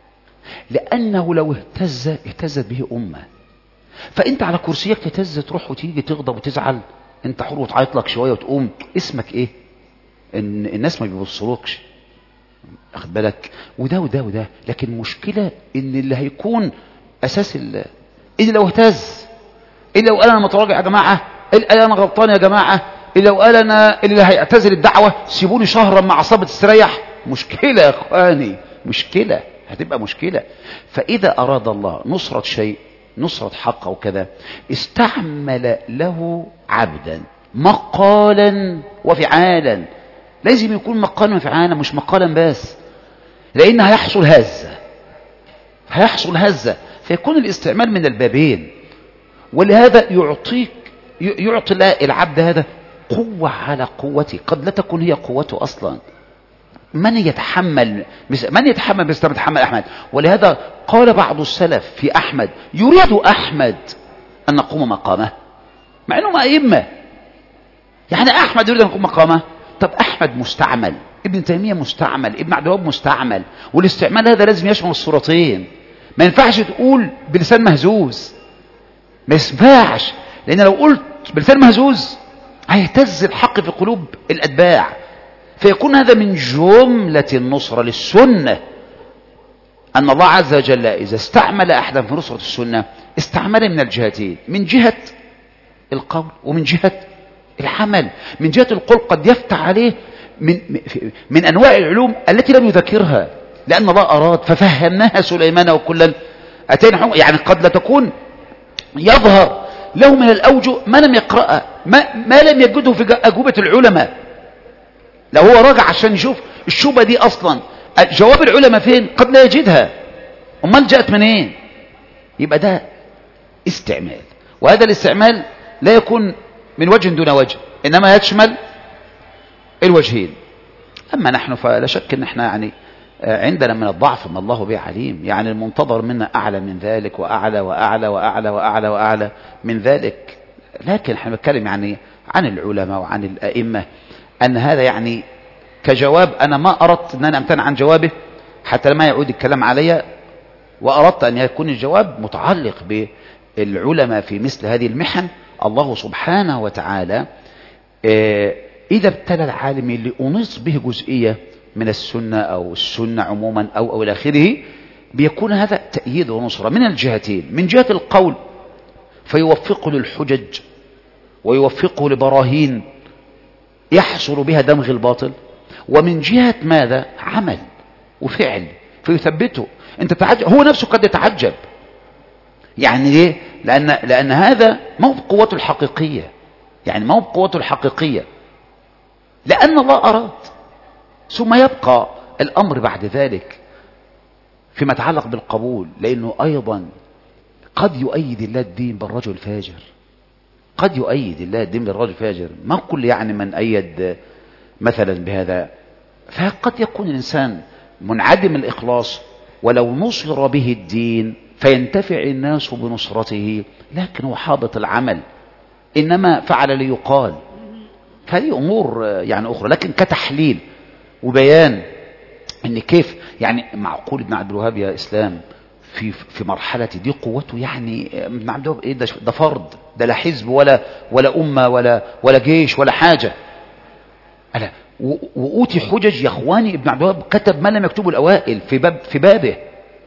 لأنه لو اهتز اهتزت به أمة فأنت على كرسيك تهتز تروح وتيجي تغضب وتزعل أنت حر وتعيط لك شوية وتقوم اسمك إيه؟ إن الناس ما بيبصلوكش واخد بالك وده وده وده لكن مشكلة إن اللي هيكون أساس ال إن لو اهتز إن لو قال أنا متراجع يا جماعة إن قال أنا غلطان يا جماعة إن لو قال أنا اللي هيعتزل الدعوة سيبوني شهرا مع عصابة تستريح مشكلة يا إخواني مشكلة هتبقى مشكلة فإذا أراد الله نصرة شيء نصرة حق أو كذا استعمل له عبدا مقالا وفعالا لازم يكون مقالا وفعالا مش مقالا بس لأن هيحصل هزة هيحصل هزة فيكون الاستعمال من البابين ولهذا يعطيك يعطي العبد هذا قوة على قوته قد لا تكون هي قوته أصلا من يتحمل من يتحمل مثل ما يتحمل أحمد ولهذا قال بعض السلف في أحمد يريد أحمد أن نقوم مقامه مع أنه أئمة يعني أحمد يريد أن نقوم مقامه طب أحمد مستعمل ابن تيمية مستعمل ابن عبد الوهاب مستعمل والاستعمال هذا لازم يشمل الصورتين ما ينفعش تقول بلسان مهزوز ما ينفعش لأن لو قلت بلسان مهزوز هيهتز الحق في قلوب الأتباع فيكون هذا من جملة النصرة للسنة أن الله عز وجل إذا استعمل أحدا في نصرة السنة استعمل من الجهتين من جهة القول ومن جهة العمل من جهة القول قد يفتح عليه من, من أنواع العلوم التي لم يذكرها لأن الله أراد ففهمناها سليمان وكلا أتينا حكم يعني قد لا تكون يظهر له من الأوجه ما لم يقرأها ما, ما لم يجده في أجوبة العلماء لو هو راجع عشان يشوف الشوبة دي أصلا جواب العلماء فين قد لا يجدها أمال جاءت منين يبقى ده استعمال وهذا الاستعمال لا يكون من وجه دون وجه إنما يشمل الوجهين أما نحن فلا شك أن احنا يعني عندنا من الضعف ما الله به عليم يعني المنتظر منا أعلى من ذلك وأعلى وأعلى وأعلى وأعلى وأعلى من ذلك لكن احنا بنتكلم يعني عن العلماء وعن الأئمة أن هذا يعني كجواب أنا ما أردت أن أنا أمتنع عن جوابه حتى ما يعود الكلام علي وأردت أن يكون الجواب متعلق بالعلماء في مثل هذه المحن الله سبحانه وتعالى إذا ابتلى العالم اللي أنص به جزئية من السنة أو السنة عموما أو أو إلى آخره بيكون هذا تأييد ونصرة من الجهتين من جهة القول فيوفقه للحجج ويوفقه لبراهين يحصل بها دمغ الباطل ومن جهة ماذا عمل وفعل فيثبته انت تعجب هو نفسه قد يتعجب يعني ليه لأن, لأن هذا ما هو بقوته الحقيقية يعني ما هو بقوته الحقيقية لأن الله أراد ثم يبقى الأمر بعد ذلك فيما يتعلق بالقبول لأنه أيضا قد يؤيد الله الدين بالرجل الفاجر قد يؤيد الله الدين بالرجل الفاجر ما كل يعني من أيد مثلا بهذا فقد يكون الإنسان منعدم الإخلاص ولو نصر به الدين فينتفع الناس بنصرته لكن هو حابط العمل إنما فعل ليقال فهذه أمور يعني أخرى لكن كتحليل وبيان ان كيف يعني معقول ابن عبد الوهاب يا اسلام في في مرحله دي قوته يعني ابن عبد الوهاب ايه ده, ده فرد ده لا حزب ولا ولا امه ولا ولا جيش ولا حاجه ألا واوتي حجج يا اخواني ابن عبد الوهاب كتب ما لم يكتبه الاوائل في باب في بابه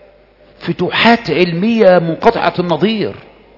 فتوحات علميه منقطعه النظير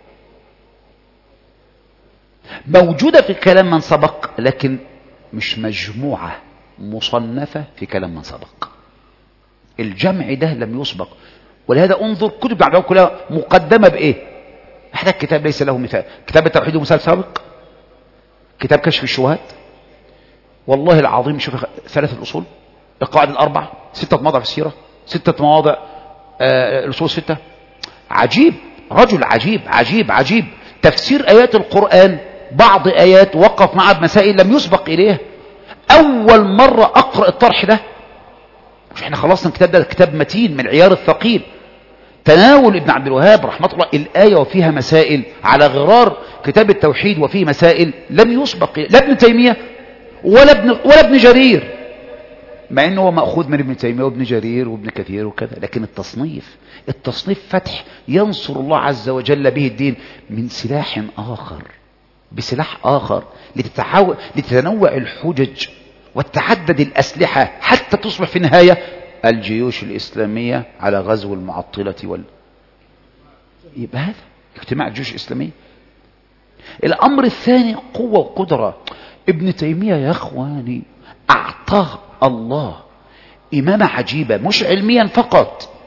موجوده في كلام من سبق لكن مش مجموعه مصنفة في كلام من سبق الجمع ده لم يسبق ولهذا انظر كتب العلماء كلها مقدمة بإيه هذا الكتاب ليس له مثال كتاب التوحيد مثال سابق كتاب كشف الشبهات والله العظيم شوف ثلاث الأصول القواعد الأربع ستة مواضع في السيرة ستة مواضع آه الأصول الستة عجيب رجل عجيب عجيب عجيب تفسير آيات القرآن بعض آيات وقف معها بمسائل لم يسبق إليها أول مرة أقرأ الطرح ده مش احنا خلصنا الكتاب ده كتاب متين من العيار الثقيل تناول ابن عبد الوهاب رحمة الله الآية وفيها مسائل على غرار كتاب التوحيد وفيه مسائل لم يسبق لا ابن تيمية ولا ابن, ولا ابن جرير مع انه هو مأخوذ من ابن تيمية وابن جرير وابن كثير وكذا لكن التصنيف التصنيف فتح ينصر الله عز وجل به الدين من سلاح آخر بسلاح آخر لتتحول لتتنوع الحجج وتعدد الأسلحة حتى تصبح في النهاية الجيوش الإسلامية على غزو المعطلة وال يبقى هذا اجتماع الجيوش الإسلامية الأمر الثاني قوة وقدرة ابن تيمية يا أخواني أعطاه الله إمامة عجيبة مش علميا فقط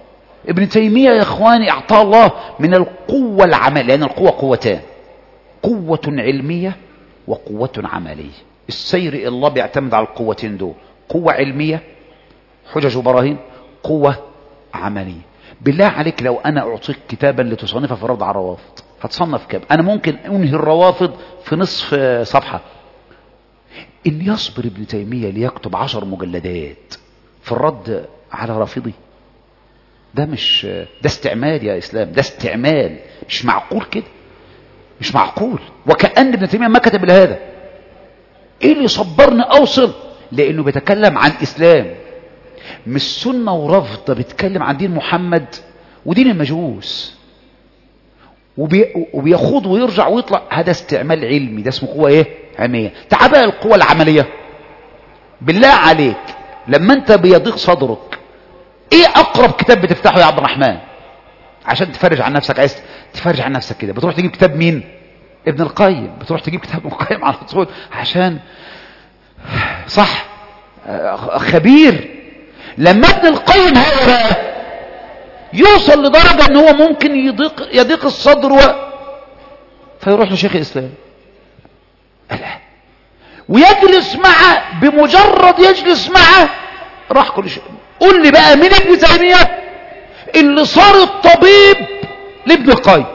ابن تيمية يا اخواني اعطاه الله من القوة العمل لان القوة قوتان قوة علمية وقوة عملية السير إلى الله بيعتمد على القوتين دول قوة علمية حجج وبراهين قوة عملية بالله عليك لو أنا أعطيك كتابا لتصنفها في الرد على الروافض هتصنف كام أنا ممكن أنهي الروافض في نصف صفحة إن يصبر ابن تيمية ليكتب عشر مجلدات في الرد على رافضي ده مش ده استعمال يا إسلام ده استعمال مش معقول كده مش معقول وكأن ابن تيمية ما كتب إلا هذا ايه اللي صبرني اوصل لانه بيتكلم عن اسلام مش سنة ورفض ده بيتكلم عن دين محمد ودين المجوس وبي... وبيخوض ويرجع ويطلع هذا استعمال علمي ده اسمه قوة ايه علمية تعال بقى القوة العملية بالله عليك لما انت بيضيق صدرك ايه اقرب كتاب بتفتحه يا عبد الرحمن عشان تفرج عن نفسك عايز تفرج عن نفسك كده بتروح تجيب كتاب مين ابن القيم بتروح تجيب كتاب ابن القيم على طول عشان صح خبير لما ابن القيم هذا بقى يوصل لدرجة ان هو ممكن يضيق, يضيق الصدر و... فيروح لشيخ الاسلام ألا. ويجلس معه بمجرد يجلس معه راح كل شيء قول لي بقى مين ابن تيمية اللي صار الطبيب لابن القيم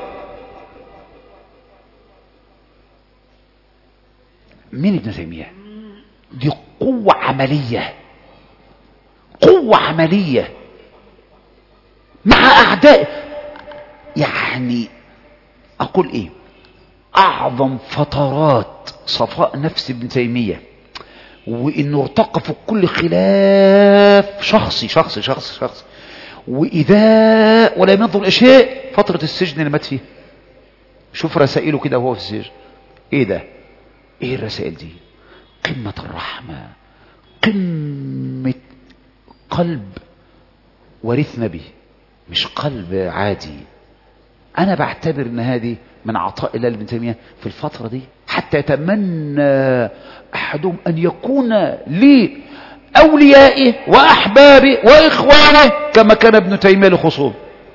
مين ابن تيمية دي قوة عملية قوة عملية مع أعداء يعني أقول إيه أعظم فترات صفاء نفس ابن تيمية وإنه ارتقى في كل خلاف شخصي شخصي شخصي شخصي وإذا ولا ينظر الأشياء فترة السجن اللي مات فيها شوف رسائله كده وهو في السجن إيه ده ايه الرسائل دي قمة الرحمة قمة قلب ورث نبي مش قلب عادي انا بعتبر ان هذه من عطاء الله لابن تيمية في الفترة دي حتى يتمنى احدهم ان يكون لي اوليائه واحبابه واخوانه كما كان ابن تيمية لخصوم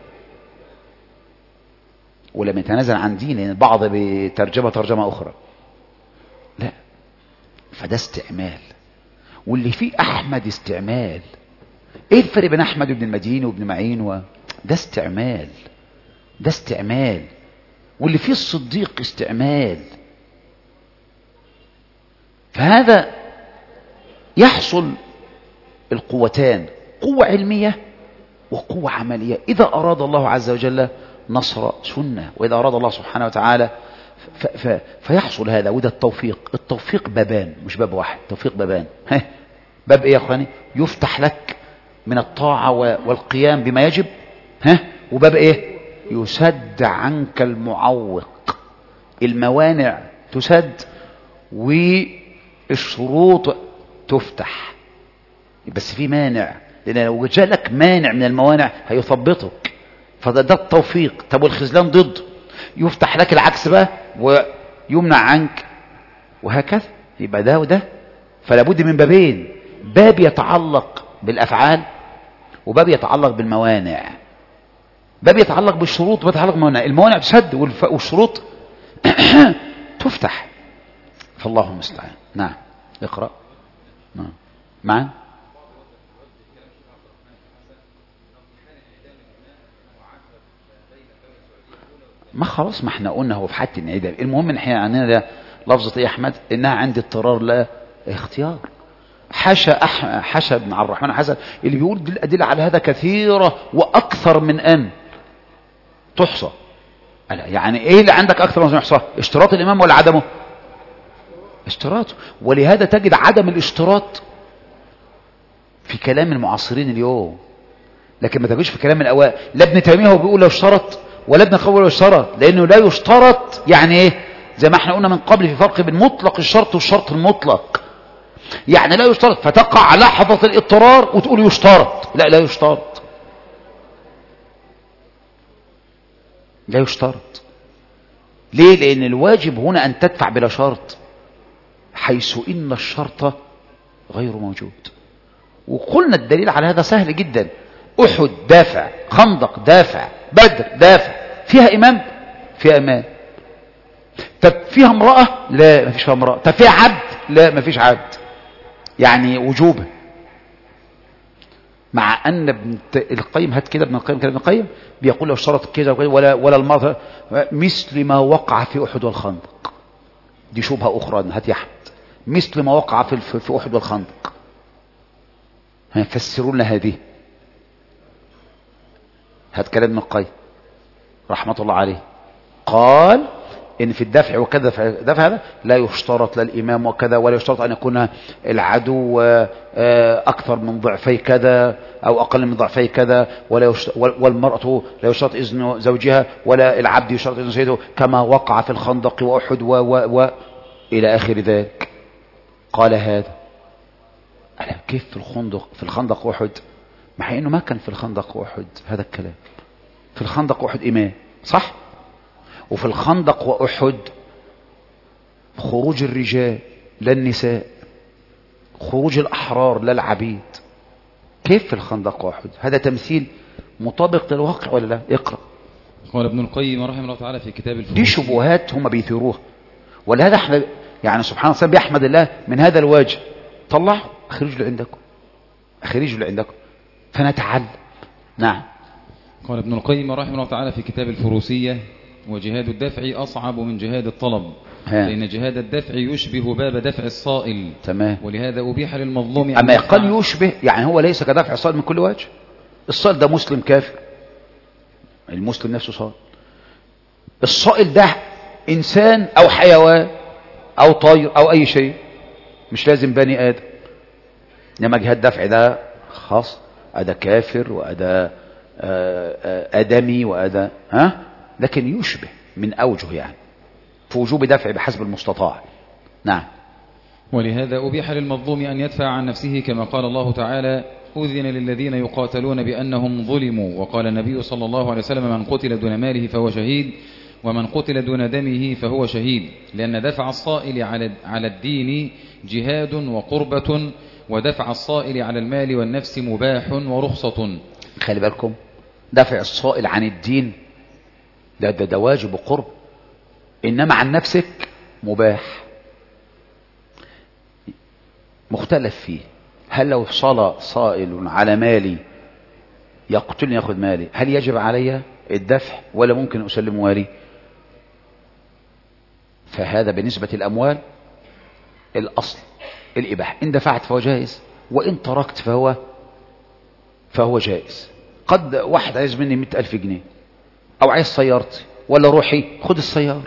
ولم يتنازل عن دينه البعض بترجمة ترجمة اخرى لا فده استعمال واللي فيه احمد استعمال ايه الفرق بين احمد وابن المديني وابن معين و... ده استعمال ده استعمال واللي فيه الصديق استعمال فهذا يحصل القوتان قوة علمية وقوة عملية إذا أراد الله عز وجل نصر سنة وإذا أراد الله سبحانه وتعالى ف ف فيحصل هذا وده التوفيق التوفيق بابان مش باب واحد توفيق بابان ها باب ايه يا اخواني يفتح لك من الطاعة والقيام بما يجب ها وباب ايه يسد عنك المعوق الموانع تسد والشروط تفتح بس في مانع لان لو جالك مانع من الموانع هيثبطك فده ده التوفيق طب والخذلان ضد يفتح لك العكس بقى ويمنع عنك وهكذا يبقى ده وده فلا بد من بابين باب يتعلق بالافعال وباب يتعلق بالموانع باب يتعلق بالشروط وباب يتعلق بالموانع الموانع تسد والشروط تفتح فالله المستعان نعم اقرا نعم معا ما خلاص ما احنا قلنا هو في حد الانعدام المهم ان احنا عندنا ده لفظة ايه يا احمد انها عند اضطرار لا اختيار حاشا أح... حاشا بن عبد الرحمن حسن اللي بيقول دي الادله على هذا كثيره واكثر من ان تحصى ألا يعني ايه اللي عندك اكثر من يحصى اشتراط الامام ولا عدمه اشتراطه ولهذا تجد عدم الاشتراط في كلام المعاصرين اليوم لكن ما تجدش في كلام الاوائل لا ابن تيميه هو بيقول لو اشترط ولا ابن القيم يشترط لانه لا يشترط يعني ايه زي ما احنا قلنا من قبل في فرق بين مطلق الشرط والشرط المطلق يعني لا يشترط فتقع لحظة الاضطرار وتقول يشترط لا لا يشترط لا يشترط ليه لان الواجب هنا ان تدفع بلا شرط حيث ان الشرط غير موجود وقلنا الدليل على هذا سهل جدا أحد دافع خندق دافع بدر دافع فيها إمام فيها إمام طب فيها امرأة لا ما فيش فيها امرأة طب فيها عبد لا ما فيش عبد يعني وجوبا مع أن ابن القيم هات كده ابن القيم كده ابن القيم بيقول لو اشترط كده ولا ولا المرأة مثل ما وقع في أحد والخندق دي شبهة أخرى هات يا أحمد مثل ما وقع في في أحد والخندق هنفسروا لنا هذه هات كلام ابن القيم رحمة الله عليه قال ان في الدفع وكذا دفع, دفع هذا لا يشترط لا الامام وكذا ولا يشترط ان يكون العدو اكثر من ضعفي كذا او اقل من ضعفي كذا ولا يشترط والمراه لا يشترط اذن زوجها ولا العبد يشترط اذن سيده كما وقع في الخندق واحد و, و, و الى اخر ذلك قال هذا أنا كيف في الخندق في الخندق احد مع انه ما كان في الخندق احد هذا الكلام في الخندق احد امام صح وفي الخندق وأحد خروج الرجال لا النساء خروج الأحرار لا العبيد كيف في الخندق وأحد هذا تمثيل مطابق للواقع ولا لا اقرأ قال ابن القيم رحمه الله تعالى في كتاب الفروج دي شبهات هم بيثيروها ولهذا احنا يعني سبحان الله بيحمد الله من هذا الواجب طلع اخرجوا اللي عندكم اخرجوا اللي عندكم فنتعلم نعم قال ابن القيم رحمه الله تعالى في كتاب الفروسية وجهاد الدفع أصعب من جهاد الطلب ها. لأن جهاد الدفع يشبه باب دفع الصائل تمام ولهذا أبيح للمظلوم أن أما يدفع- يقال يشبه يعني هو ليس كدفع الصائل من كل وجه الصائل ده مسلم كافر المسلم نفسه صائل الصائل ده إنسان أو حيوان أو طير أو أي شيء مش لازم بني آدم إنما جهاد دفع ده خاص أدا كافر وأدا آه، آه، آدمي وأدا ها لكن يشبه من أوجه يعني في وجوب دفع بحسب المستطاع نعم ولهذا أبيح للمظلوم أن يدفع عن نفسه كما قال الله تعالى أذن للذين يقاتلون بأنهم ظلموا وقال النبي صلى الله عليه وسلم من قتل دون ماله فهو شهيد ومن قتل دون دمه فهو شهيد لأن دفع الصائل على على الدين جهاد وقربة ودفع الصائل على المال والنفس مباح ورخصة خلي بالكم دفع الصائل عن الدين ده ده, ده واجب وقرب انما عن نفسك مباح مختلف فيه هل لو صلى صائل على مالي يقتلني ياخذ مالي هل يجب علي الدفع ولا ممكن اسلم مالي فهذا بالنسبة الأموال الأصل الإباحة إن دفعت فهو جائز وإن تركت فهو فهو جائز قد واحد عايز مني مئة ألف جنيه أو عايز سيارتي ولا روحي خد السيارة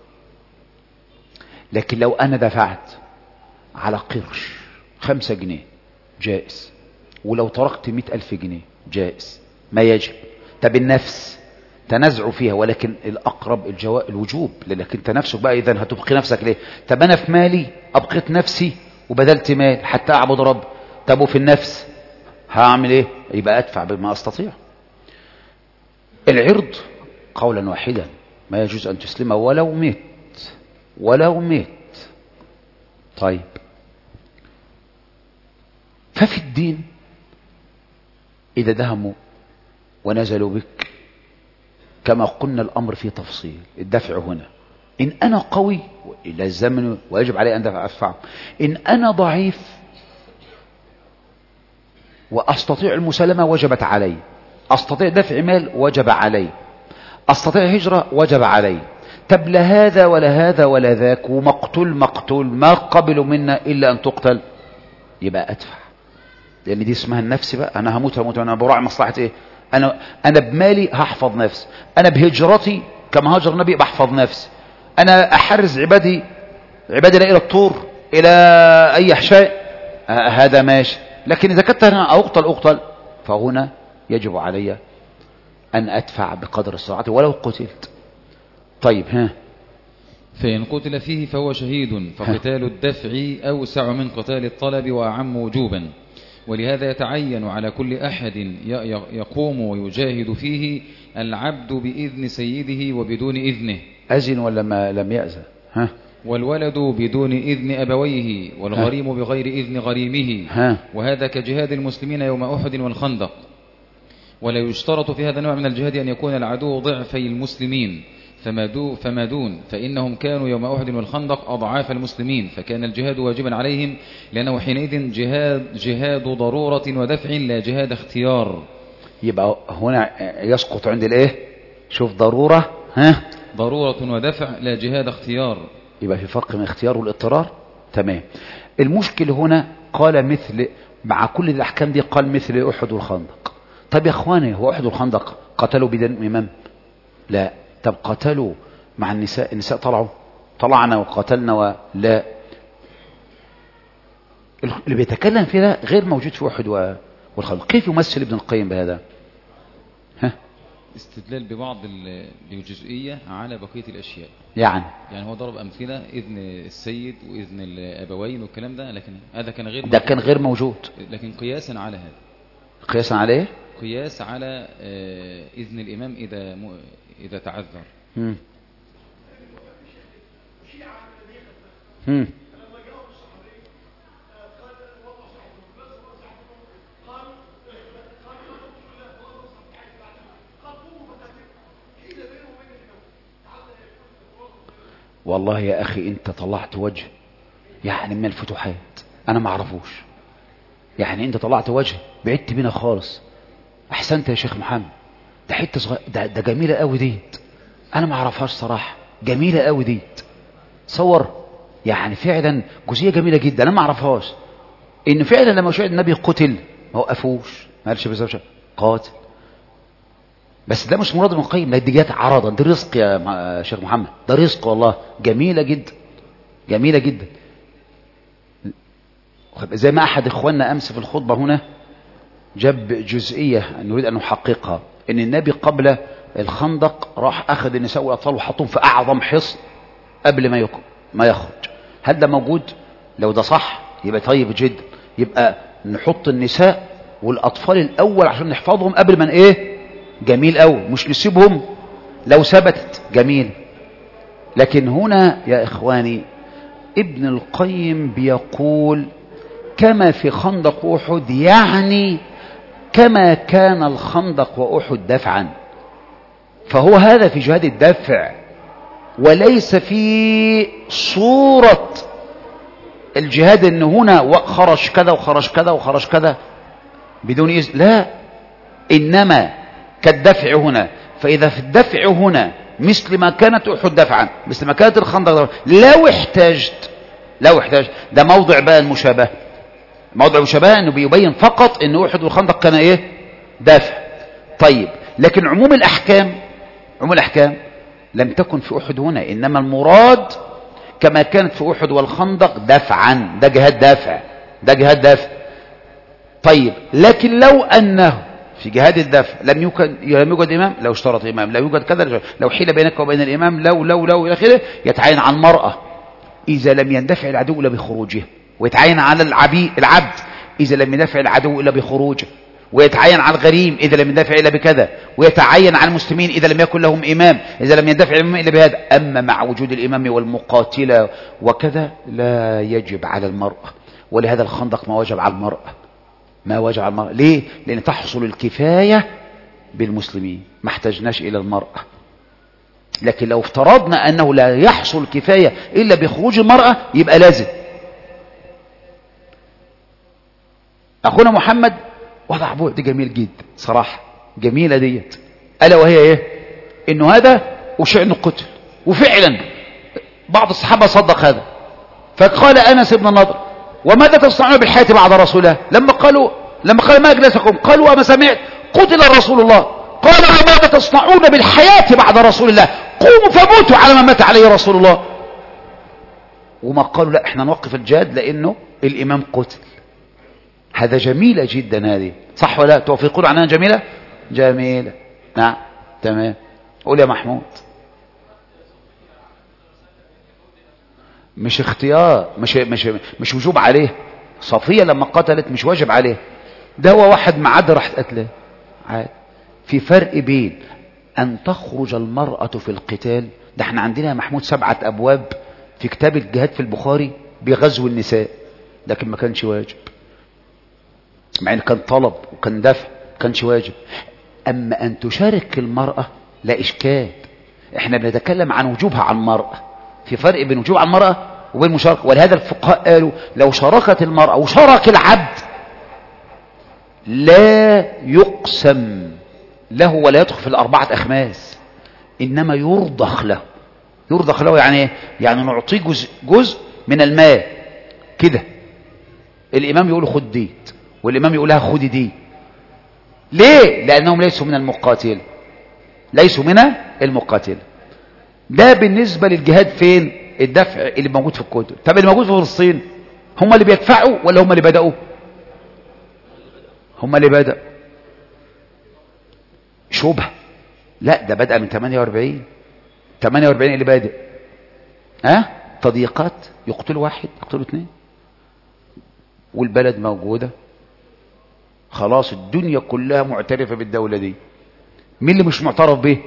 لكن لو أنا دفعت على قرش خمسة جنيه جائز ولو تركت مئة ألف جنيه جائز ما يجب طب النفس تنازعوا فيها ولكن الأقرب الجواء الوجوب لكن انت نفسك بقى إذا هتبقي نفسك ليه طب أنا في مالي أبقيت نفسي وبذلت مال حتى أعبد رب طب وفي النفس هعمل ايه يبقى ادفع بما استطيع العرض قولا واحدا ما يجوز ان تسلمه ولو ميت ولو ميت طيب ففي الدين اذا دهموا ونزلوا بك كما قلنا الامر فيه تفصيل الدفع هنا ان انا قوي لازمني ويجب علي ان دفع ادفع ان انا ضعيف وأستطيع المسالمة وجبت علي أستطيع دفع مال وجب علي أستطيع هجرة وجب علي طب لا هذا ولا هذا ولا ذاك ومقتول مقتول ما قبلوا منا إلا أن تقتل يبقى أدفع لأن دي اسمها النفس بقى أنا هموت هموت أنا براعي مصلحة إيه أنا, أنا بمالي هحفظ نفسي أنا بهجرتي كما هاجر النبي بحفظ نفسي أنا أحرز عبادي عبادي لا إلى الطور إلى أي حشاء آه هذا ماشي لكن إذا كنت أنا أقتل أقتل فهنا يجب علي أن أدفع بقدر استطاعتي ولو قتلت طيب ها فإن قتل فيه فهو شهيد فقتال الدفع أوسع من قتال الطلب وأعم وجوبا ولهذا يتعين على كل أحد ي- ي- يقوم ويجاهد فيه العبد بإذن سيده وبدون إذنه أزن ولا ما لم يأذن ها والولد بدون إذن أبويه والغريم بغير إذن غريمه ها وهذا كجهاد المسلمين يوم أحد والخندق ولا يشترط في هذا النوع من الجهاد أن يكون العدو ضعفي المسلمين فما, دو فما دون فإنهم كانوا يوم أحد والخندق أضعاف المسلمين فكان الجهاد واجبا عليهم لأنه حينئذ جهاد, جهاد ضرورة ودفع لا جهاد اختيار يبقى هنا يسقط عند الايه شوف ضرورة ها ضرورة ودفع لا جهاد اختيار يبقى في فرق بين الاختيار والاضطرار تمام المشكل هنا قال مثل مع كل الاحكام دي قال مثل احد والخندق طب يا اخواني هو احد والخندق قتلوا بدم امام لا طب قتلوا مع النساء النساء طلعوا طلعنا وقتلنا ولا اللي بيتكلم في ده غير موجود في احد و- والخندق كيف يمثل ابن القيم بهذا ها استدلال ببعض ال- الجزئية على بقية الأشياء يعني يعني هو ضرب أمثلة إذن السيد وإذن الأبوين والكلام ده لكن هذا كان غير ده كان غير موجود لكن قياسا على هذا قياسا عليه قياس على آه، إذن الإمام إذا م- إذا تعذر مم. مم. والله يا أخي أنت طلعت وجه يعني من الفتوحات أنا ما أعرفوش يعني أنت طلعت وجه بعدت بينا خالص أحسنت يا شيخ محمد ده حتة صغيرة ده, ده جميلة قوي ديت أنا ما أعرفهاش صراحة جميلة قوي ديت صور يعني فعلا جزئية جميلة جدا أنا ما أعرفهاش إن فعلا لما شاهد النبي قتل ما وقفوش ما قالش بالظبط قاتل بس ده مش مراد ابن القيم لا دي جت عرضا ده رزق يا مع- شيخ محمد ده رزق والله جميلة جدا جميلة جدا زي ما أحد إخواننا أمس في الخطبة هنا جاب جزئية نريد أن نحققها إن النبي قبل الخندق راح أخذ النساء والأطفال وحطهم في أعظم حصن قبل ما يق- ما يخرج هل ده موجود لو ده صح يبقى طيب جدا يبقى نحط النساء والأطفال الأول عشان نحفظهم قبل ما إيه جميل قوي مش نسيبهم لو ثبتت جميل لكن هنا يا إخواني ابن القيم بيقول كما في خندق أحد يعني كما كان الخندق وأحد دفعا فهو هذا في جهاد الدفع وليس في صورة الجهاد ان هنا خرج كذا وخرج كذا وخرج كذا بدون إذن لا إنما كالدفع هنا فإذا في الدفع هنا مثل ما كانت أحد دفعا مثل ما كانت الخندق دفعا لو احتجت لو احتجت ده موضع بقى المشابهة موضع المشابهة انه بيبين فقط ان أحد والخندق كان ايه دافع طيب لكن عموم الأحكام عموم الأحكام لم تكن في أحد هنا إنما المراد كما كانت في أحد والخندق دفعا ده جهاد دافع ده جهاد دافع طيب لكن لو أنه في جهاد الدفع لم يوجد لم يوجد إمام لو اشترط إمام لو يوجد كذا لو حيل بينك وبين الإمام لو لو لو إلى آخره يتعين على المرأة إذا لم يندفع العدو إلا بخروجه ويتعين على العبي العبد إذا لم يندفع العدو إلا بخروجه ويتعين على الغريم إذا لم يندفع إلا بكذا ويتعين على المسلمين إذا لم يكن لهم إمام إذا لم يندفع الإمام إلا بهذا أما مع وجود الإمام والمقاتلة وكذا لا يجب على المرأة ولهذا الخندق ما وجب على المرأة ما وجب على المرأة ليه؟ لأن تحصل الكفاية بالمسلمين ما احتجناش إلى المرأة لكن لو افترضنا أنه لا يحصل كفاية إلا بخروج المرأة يبقى لازم أخونا محمد وضع بعد جميل جدا صراحة جميلة ديت ألا وهي إيه إنه هذا وشأن قتل وفعلا بعض الصحابة صدق هذا فقال أنس بن النضر وماذا تصنعون بالحياة بعد رسول الله لما قالوا لما قال ما أجلسكم قالوا وما سمعت قتل رسول الله قال وماذا تصنعون بالحياة بعد رسول الله قوموا فموتوا على ما مات عليه رسول الله وما قالوا لا احنا نوقف الجهاد لأنه الإمام قتل هذا جميلة جدا هذه صح ولا توافقون عنها جميلة جميلة نعم تمام قول يا محمود مش اختيار مش مش مش وجوب عليه صفية لما قتلت مش واجب عليه ده هو واحد معاد راح قتله عادي في فرق بين أن تخرج المرأة في القتال ده احنا عندنا يا محمود سبعة أبواب في كتاب الجهاد في البخاري بغزو النساء لكن ما كانش واجب مع ان كان طلب وكان دفع ما كانش واجب أما أن تشارك المرأة لا إشكال احنا بنتكلم عن وجوبها على المرأة في فرق بين وجوب على المرأة وبين المشاركة ولهذا الفقهاء قالوا لو شاركت المرأة وشارك العبد لا يقسم له ولا يدخل في الأربعة أخماس إنما يرضخ له يرضخ له يعني ايه؟ يعني نعطيه جزء, جزء من المال كده الإمام يقول خد دي والإمام يقولها خد دي ليه لأنهم ليسوا من المقاتل ليسوا من المقاتل ده بالنسبة للجهاد فين الدفع اللي موجود في الكتب طب اللي موجود في فلسطين هم اللي بيدفعوا ولا هم اللي بدأوا هم اللي بدأوا شبه لا ده بدأ من 48 48 اللي بادئ ها أه؟ تضييقات يقتلوا واحد يقتلوا اثنين والبلد موجودة خلاص الدنيا كلها معترفة بالدولة دي مين اللي مش معترف به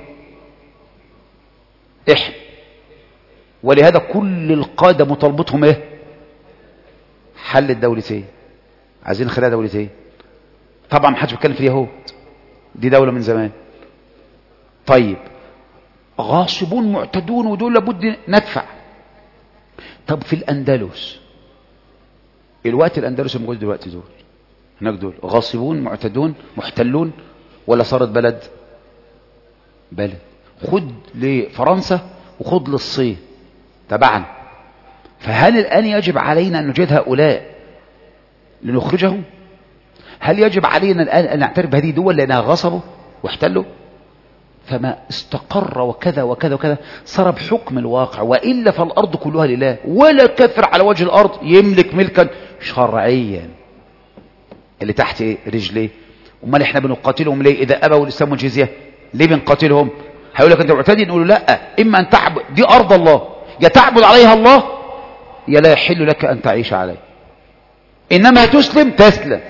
احنا ولهذا كل القادة مطالبتهم ايه حل الدولتين عايزين نخليها دولتين طبعا محدش بيتكلم في اليهود دي دولة من زمان طيب غاصبون معتدون ودول لابد ندفع طب في الأندلس الوقت الأندلس الموجود دلوقتي دول هناك دول غاصبون معتدون محتلون ولا صارت بلد بلد خد لفرنسا وخد للصين تبعا فهل الآن يجب علينا أن نجد هؤلاء لنخرجهم هل يجب علينا الآن أن نعترف بهذه الدول لأنها غصبوا واحتلوا فما استقر وكذا وكذا وكذا صار بحكم الواقع وإلا فالأرض كلها لله ولا كفر على وجه الأرض يملك ملكا شرعيا اللي تحت إيه؟ رجليه امال احنا بنقاتلهم ليه اذا ابوا الاسلام والجزيه ليه بنقاتلهم هيقول لك انت معتدي نقول له لا اما ان تعبد دي ارض الله يا تعبد عليها الله يا لا يحل لك ان تعيش عليه انما تسلم تسلم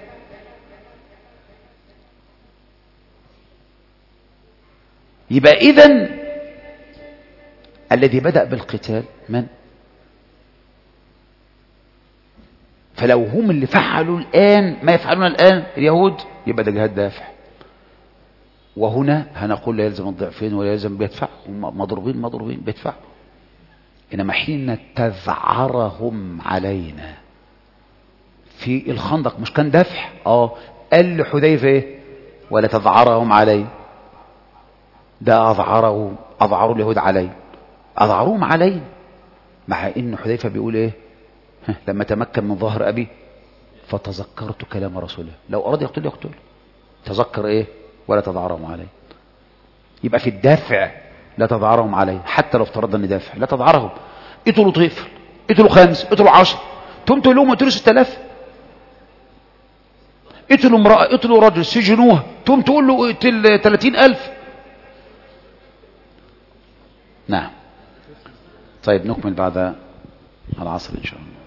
يبقى اذا الذي بدأ بالقتال من فلو هم اللي فعلوا الآن ما يفعلون الآن اليهود يبقى ده جهاد دافع وهنا هنقول لا يلزم الضعفين ولا يلزم بيدفع هم مضروبين مضروبين بيدفع إنما حين تذعرهم علينا في الخندق مش كان دفع اه قال لحذيفه ايه ولا تذعرهم علي ده أذعره أذعروا اليهود علي أذعروهم علي مع إن حذيفة بيقول ايه لما تمكن من ظهر أبي فتذكرت كلام رسوله لو أراد يقتل يقتل تذكر إيه ولا تضعرهم عليه يبقى في الدافع لا تضعرهم عليه حتى لو افترضنا ان دافع لا تضعرهم قتلوا طفل قتلوا خمس قتلوا عشر تقوم تقول لهم قتلوا 6000 قتلوا امرأة قتلوا رجل سجنوها تقوم تقول له اقتل 30000 نعم طيب نكمل بعد العصر إن شاء الله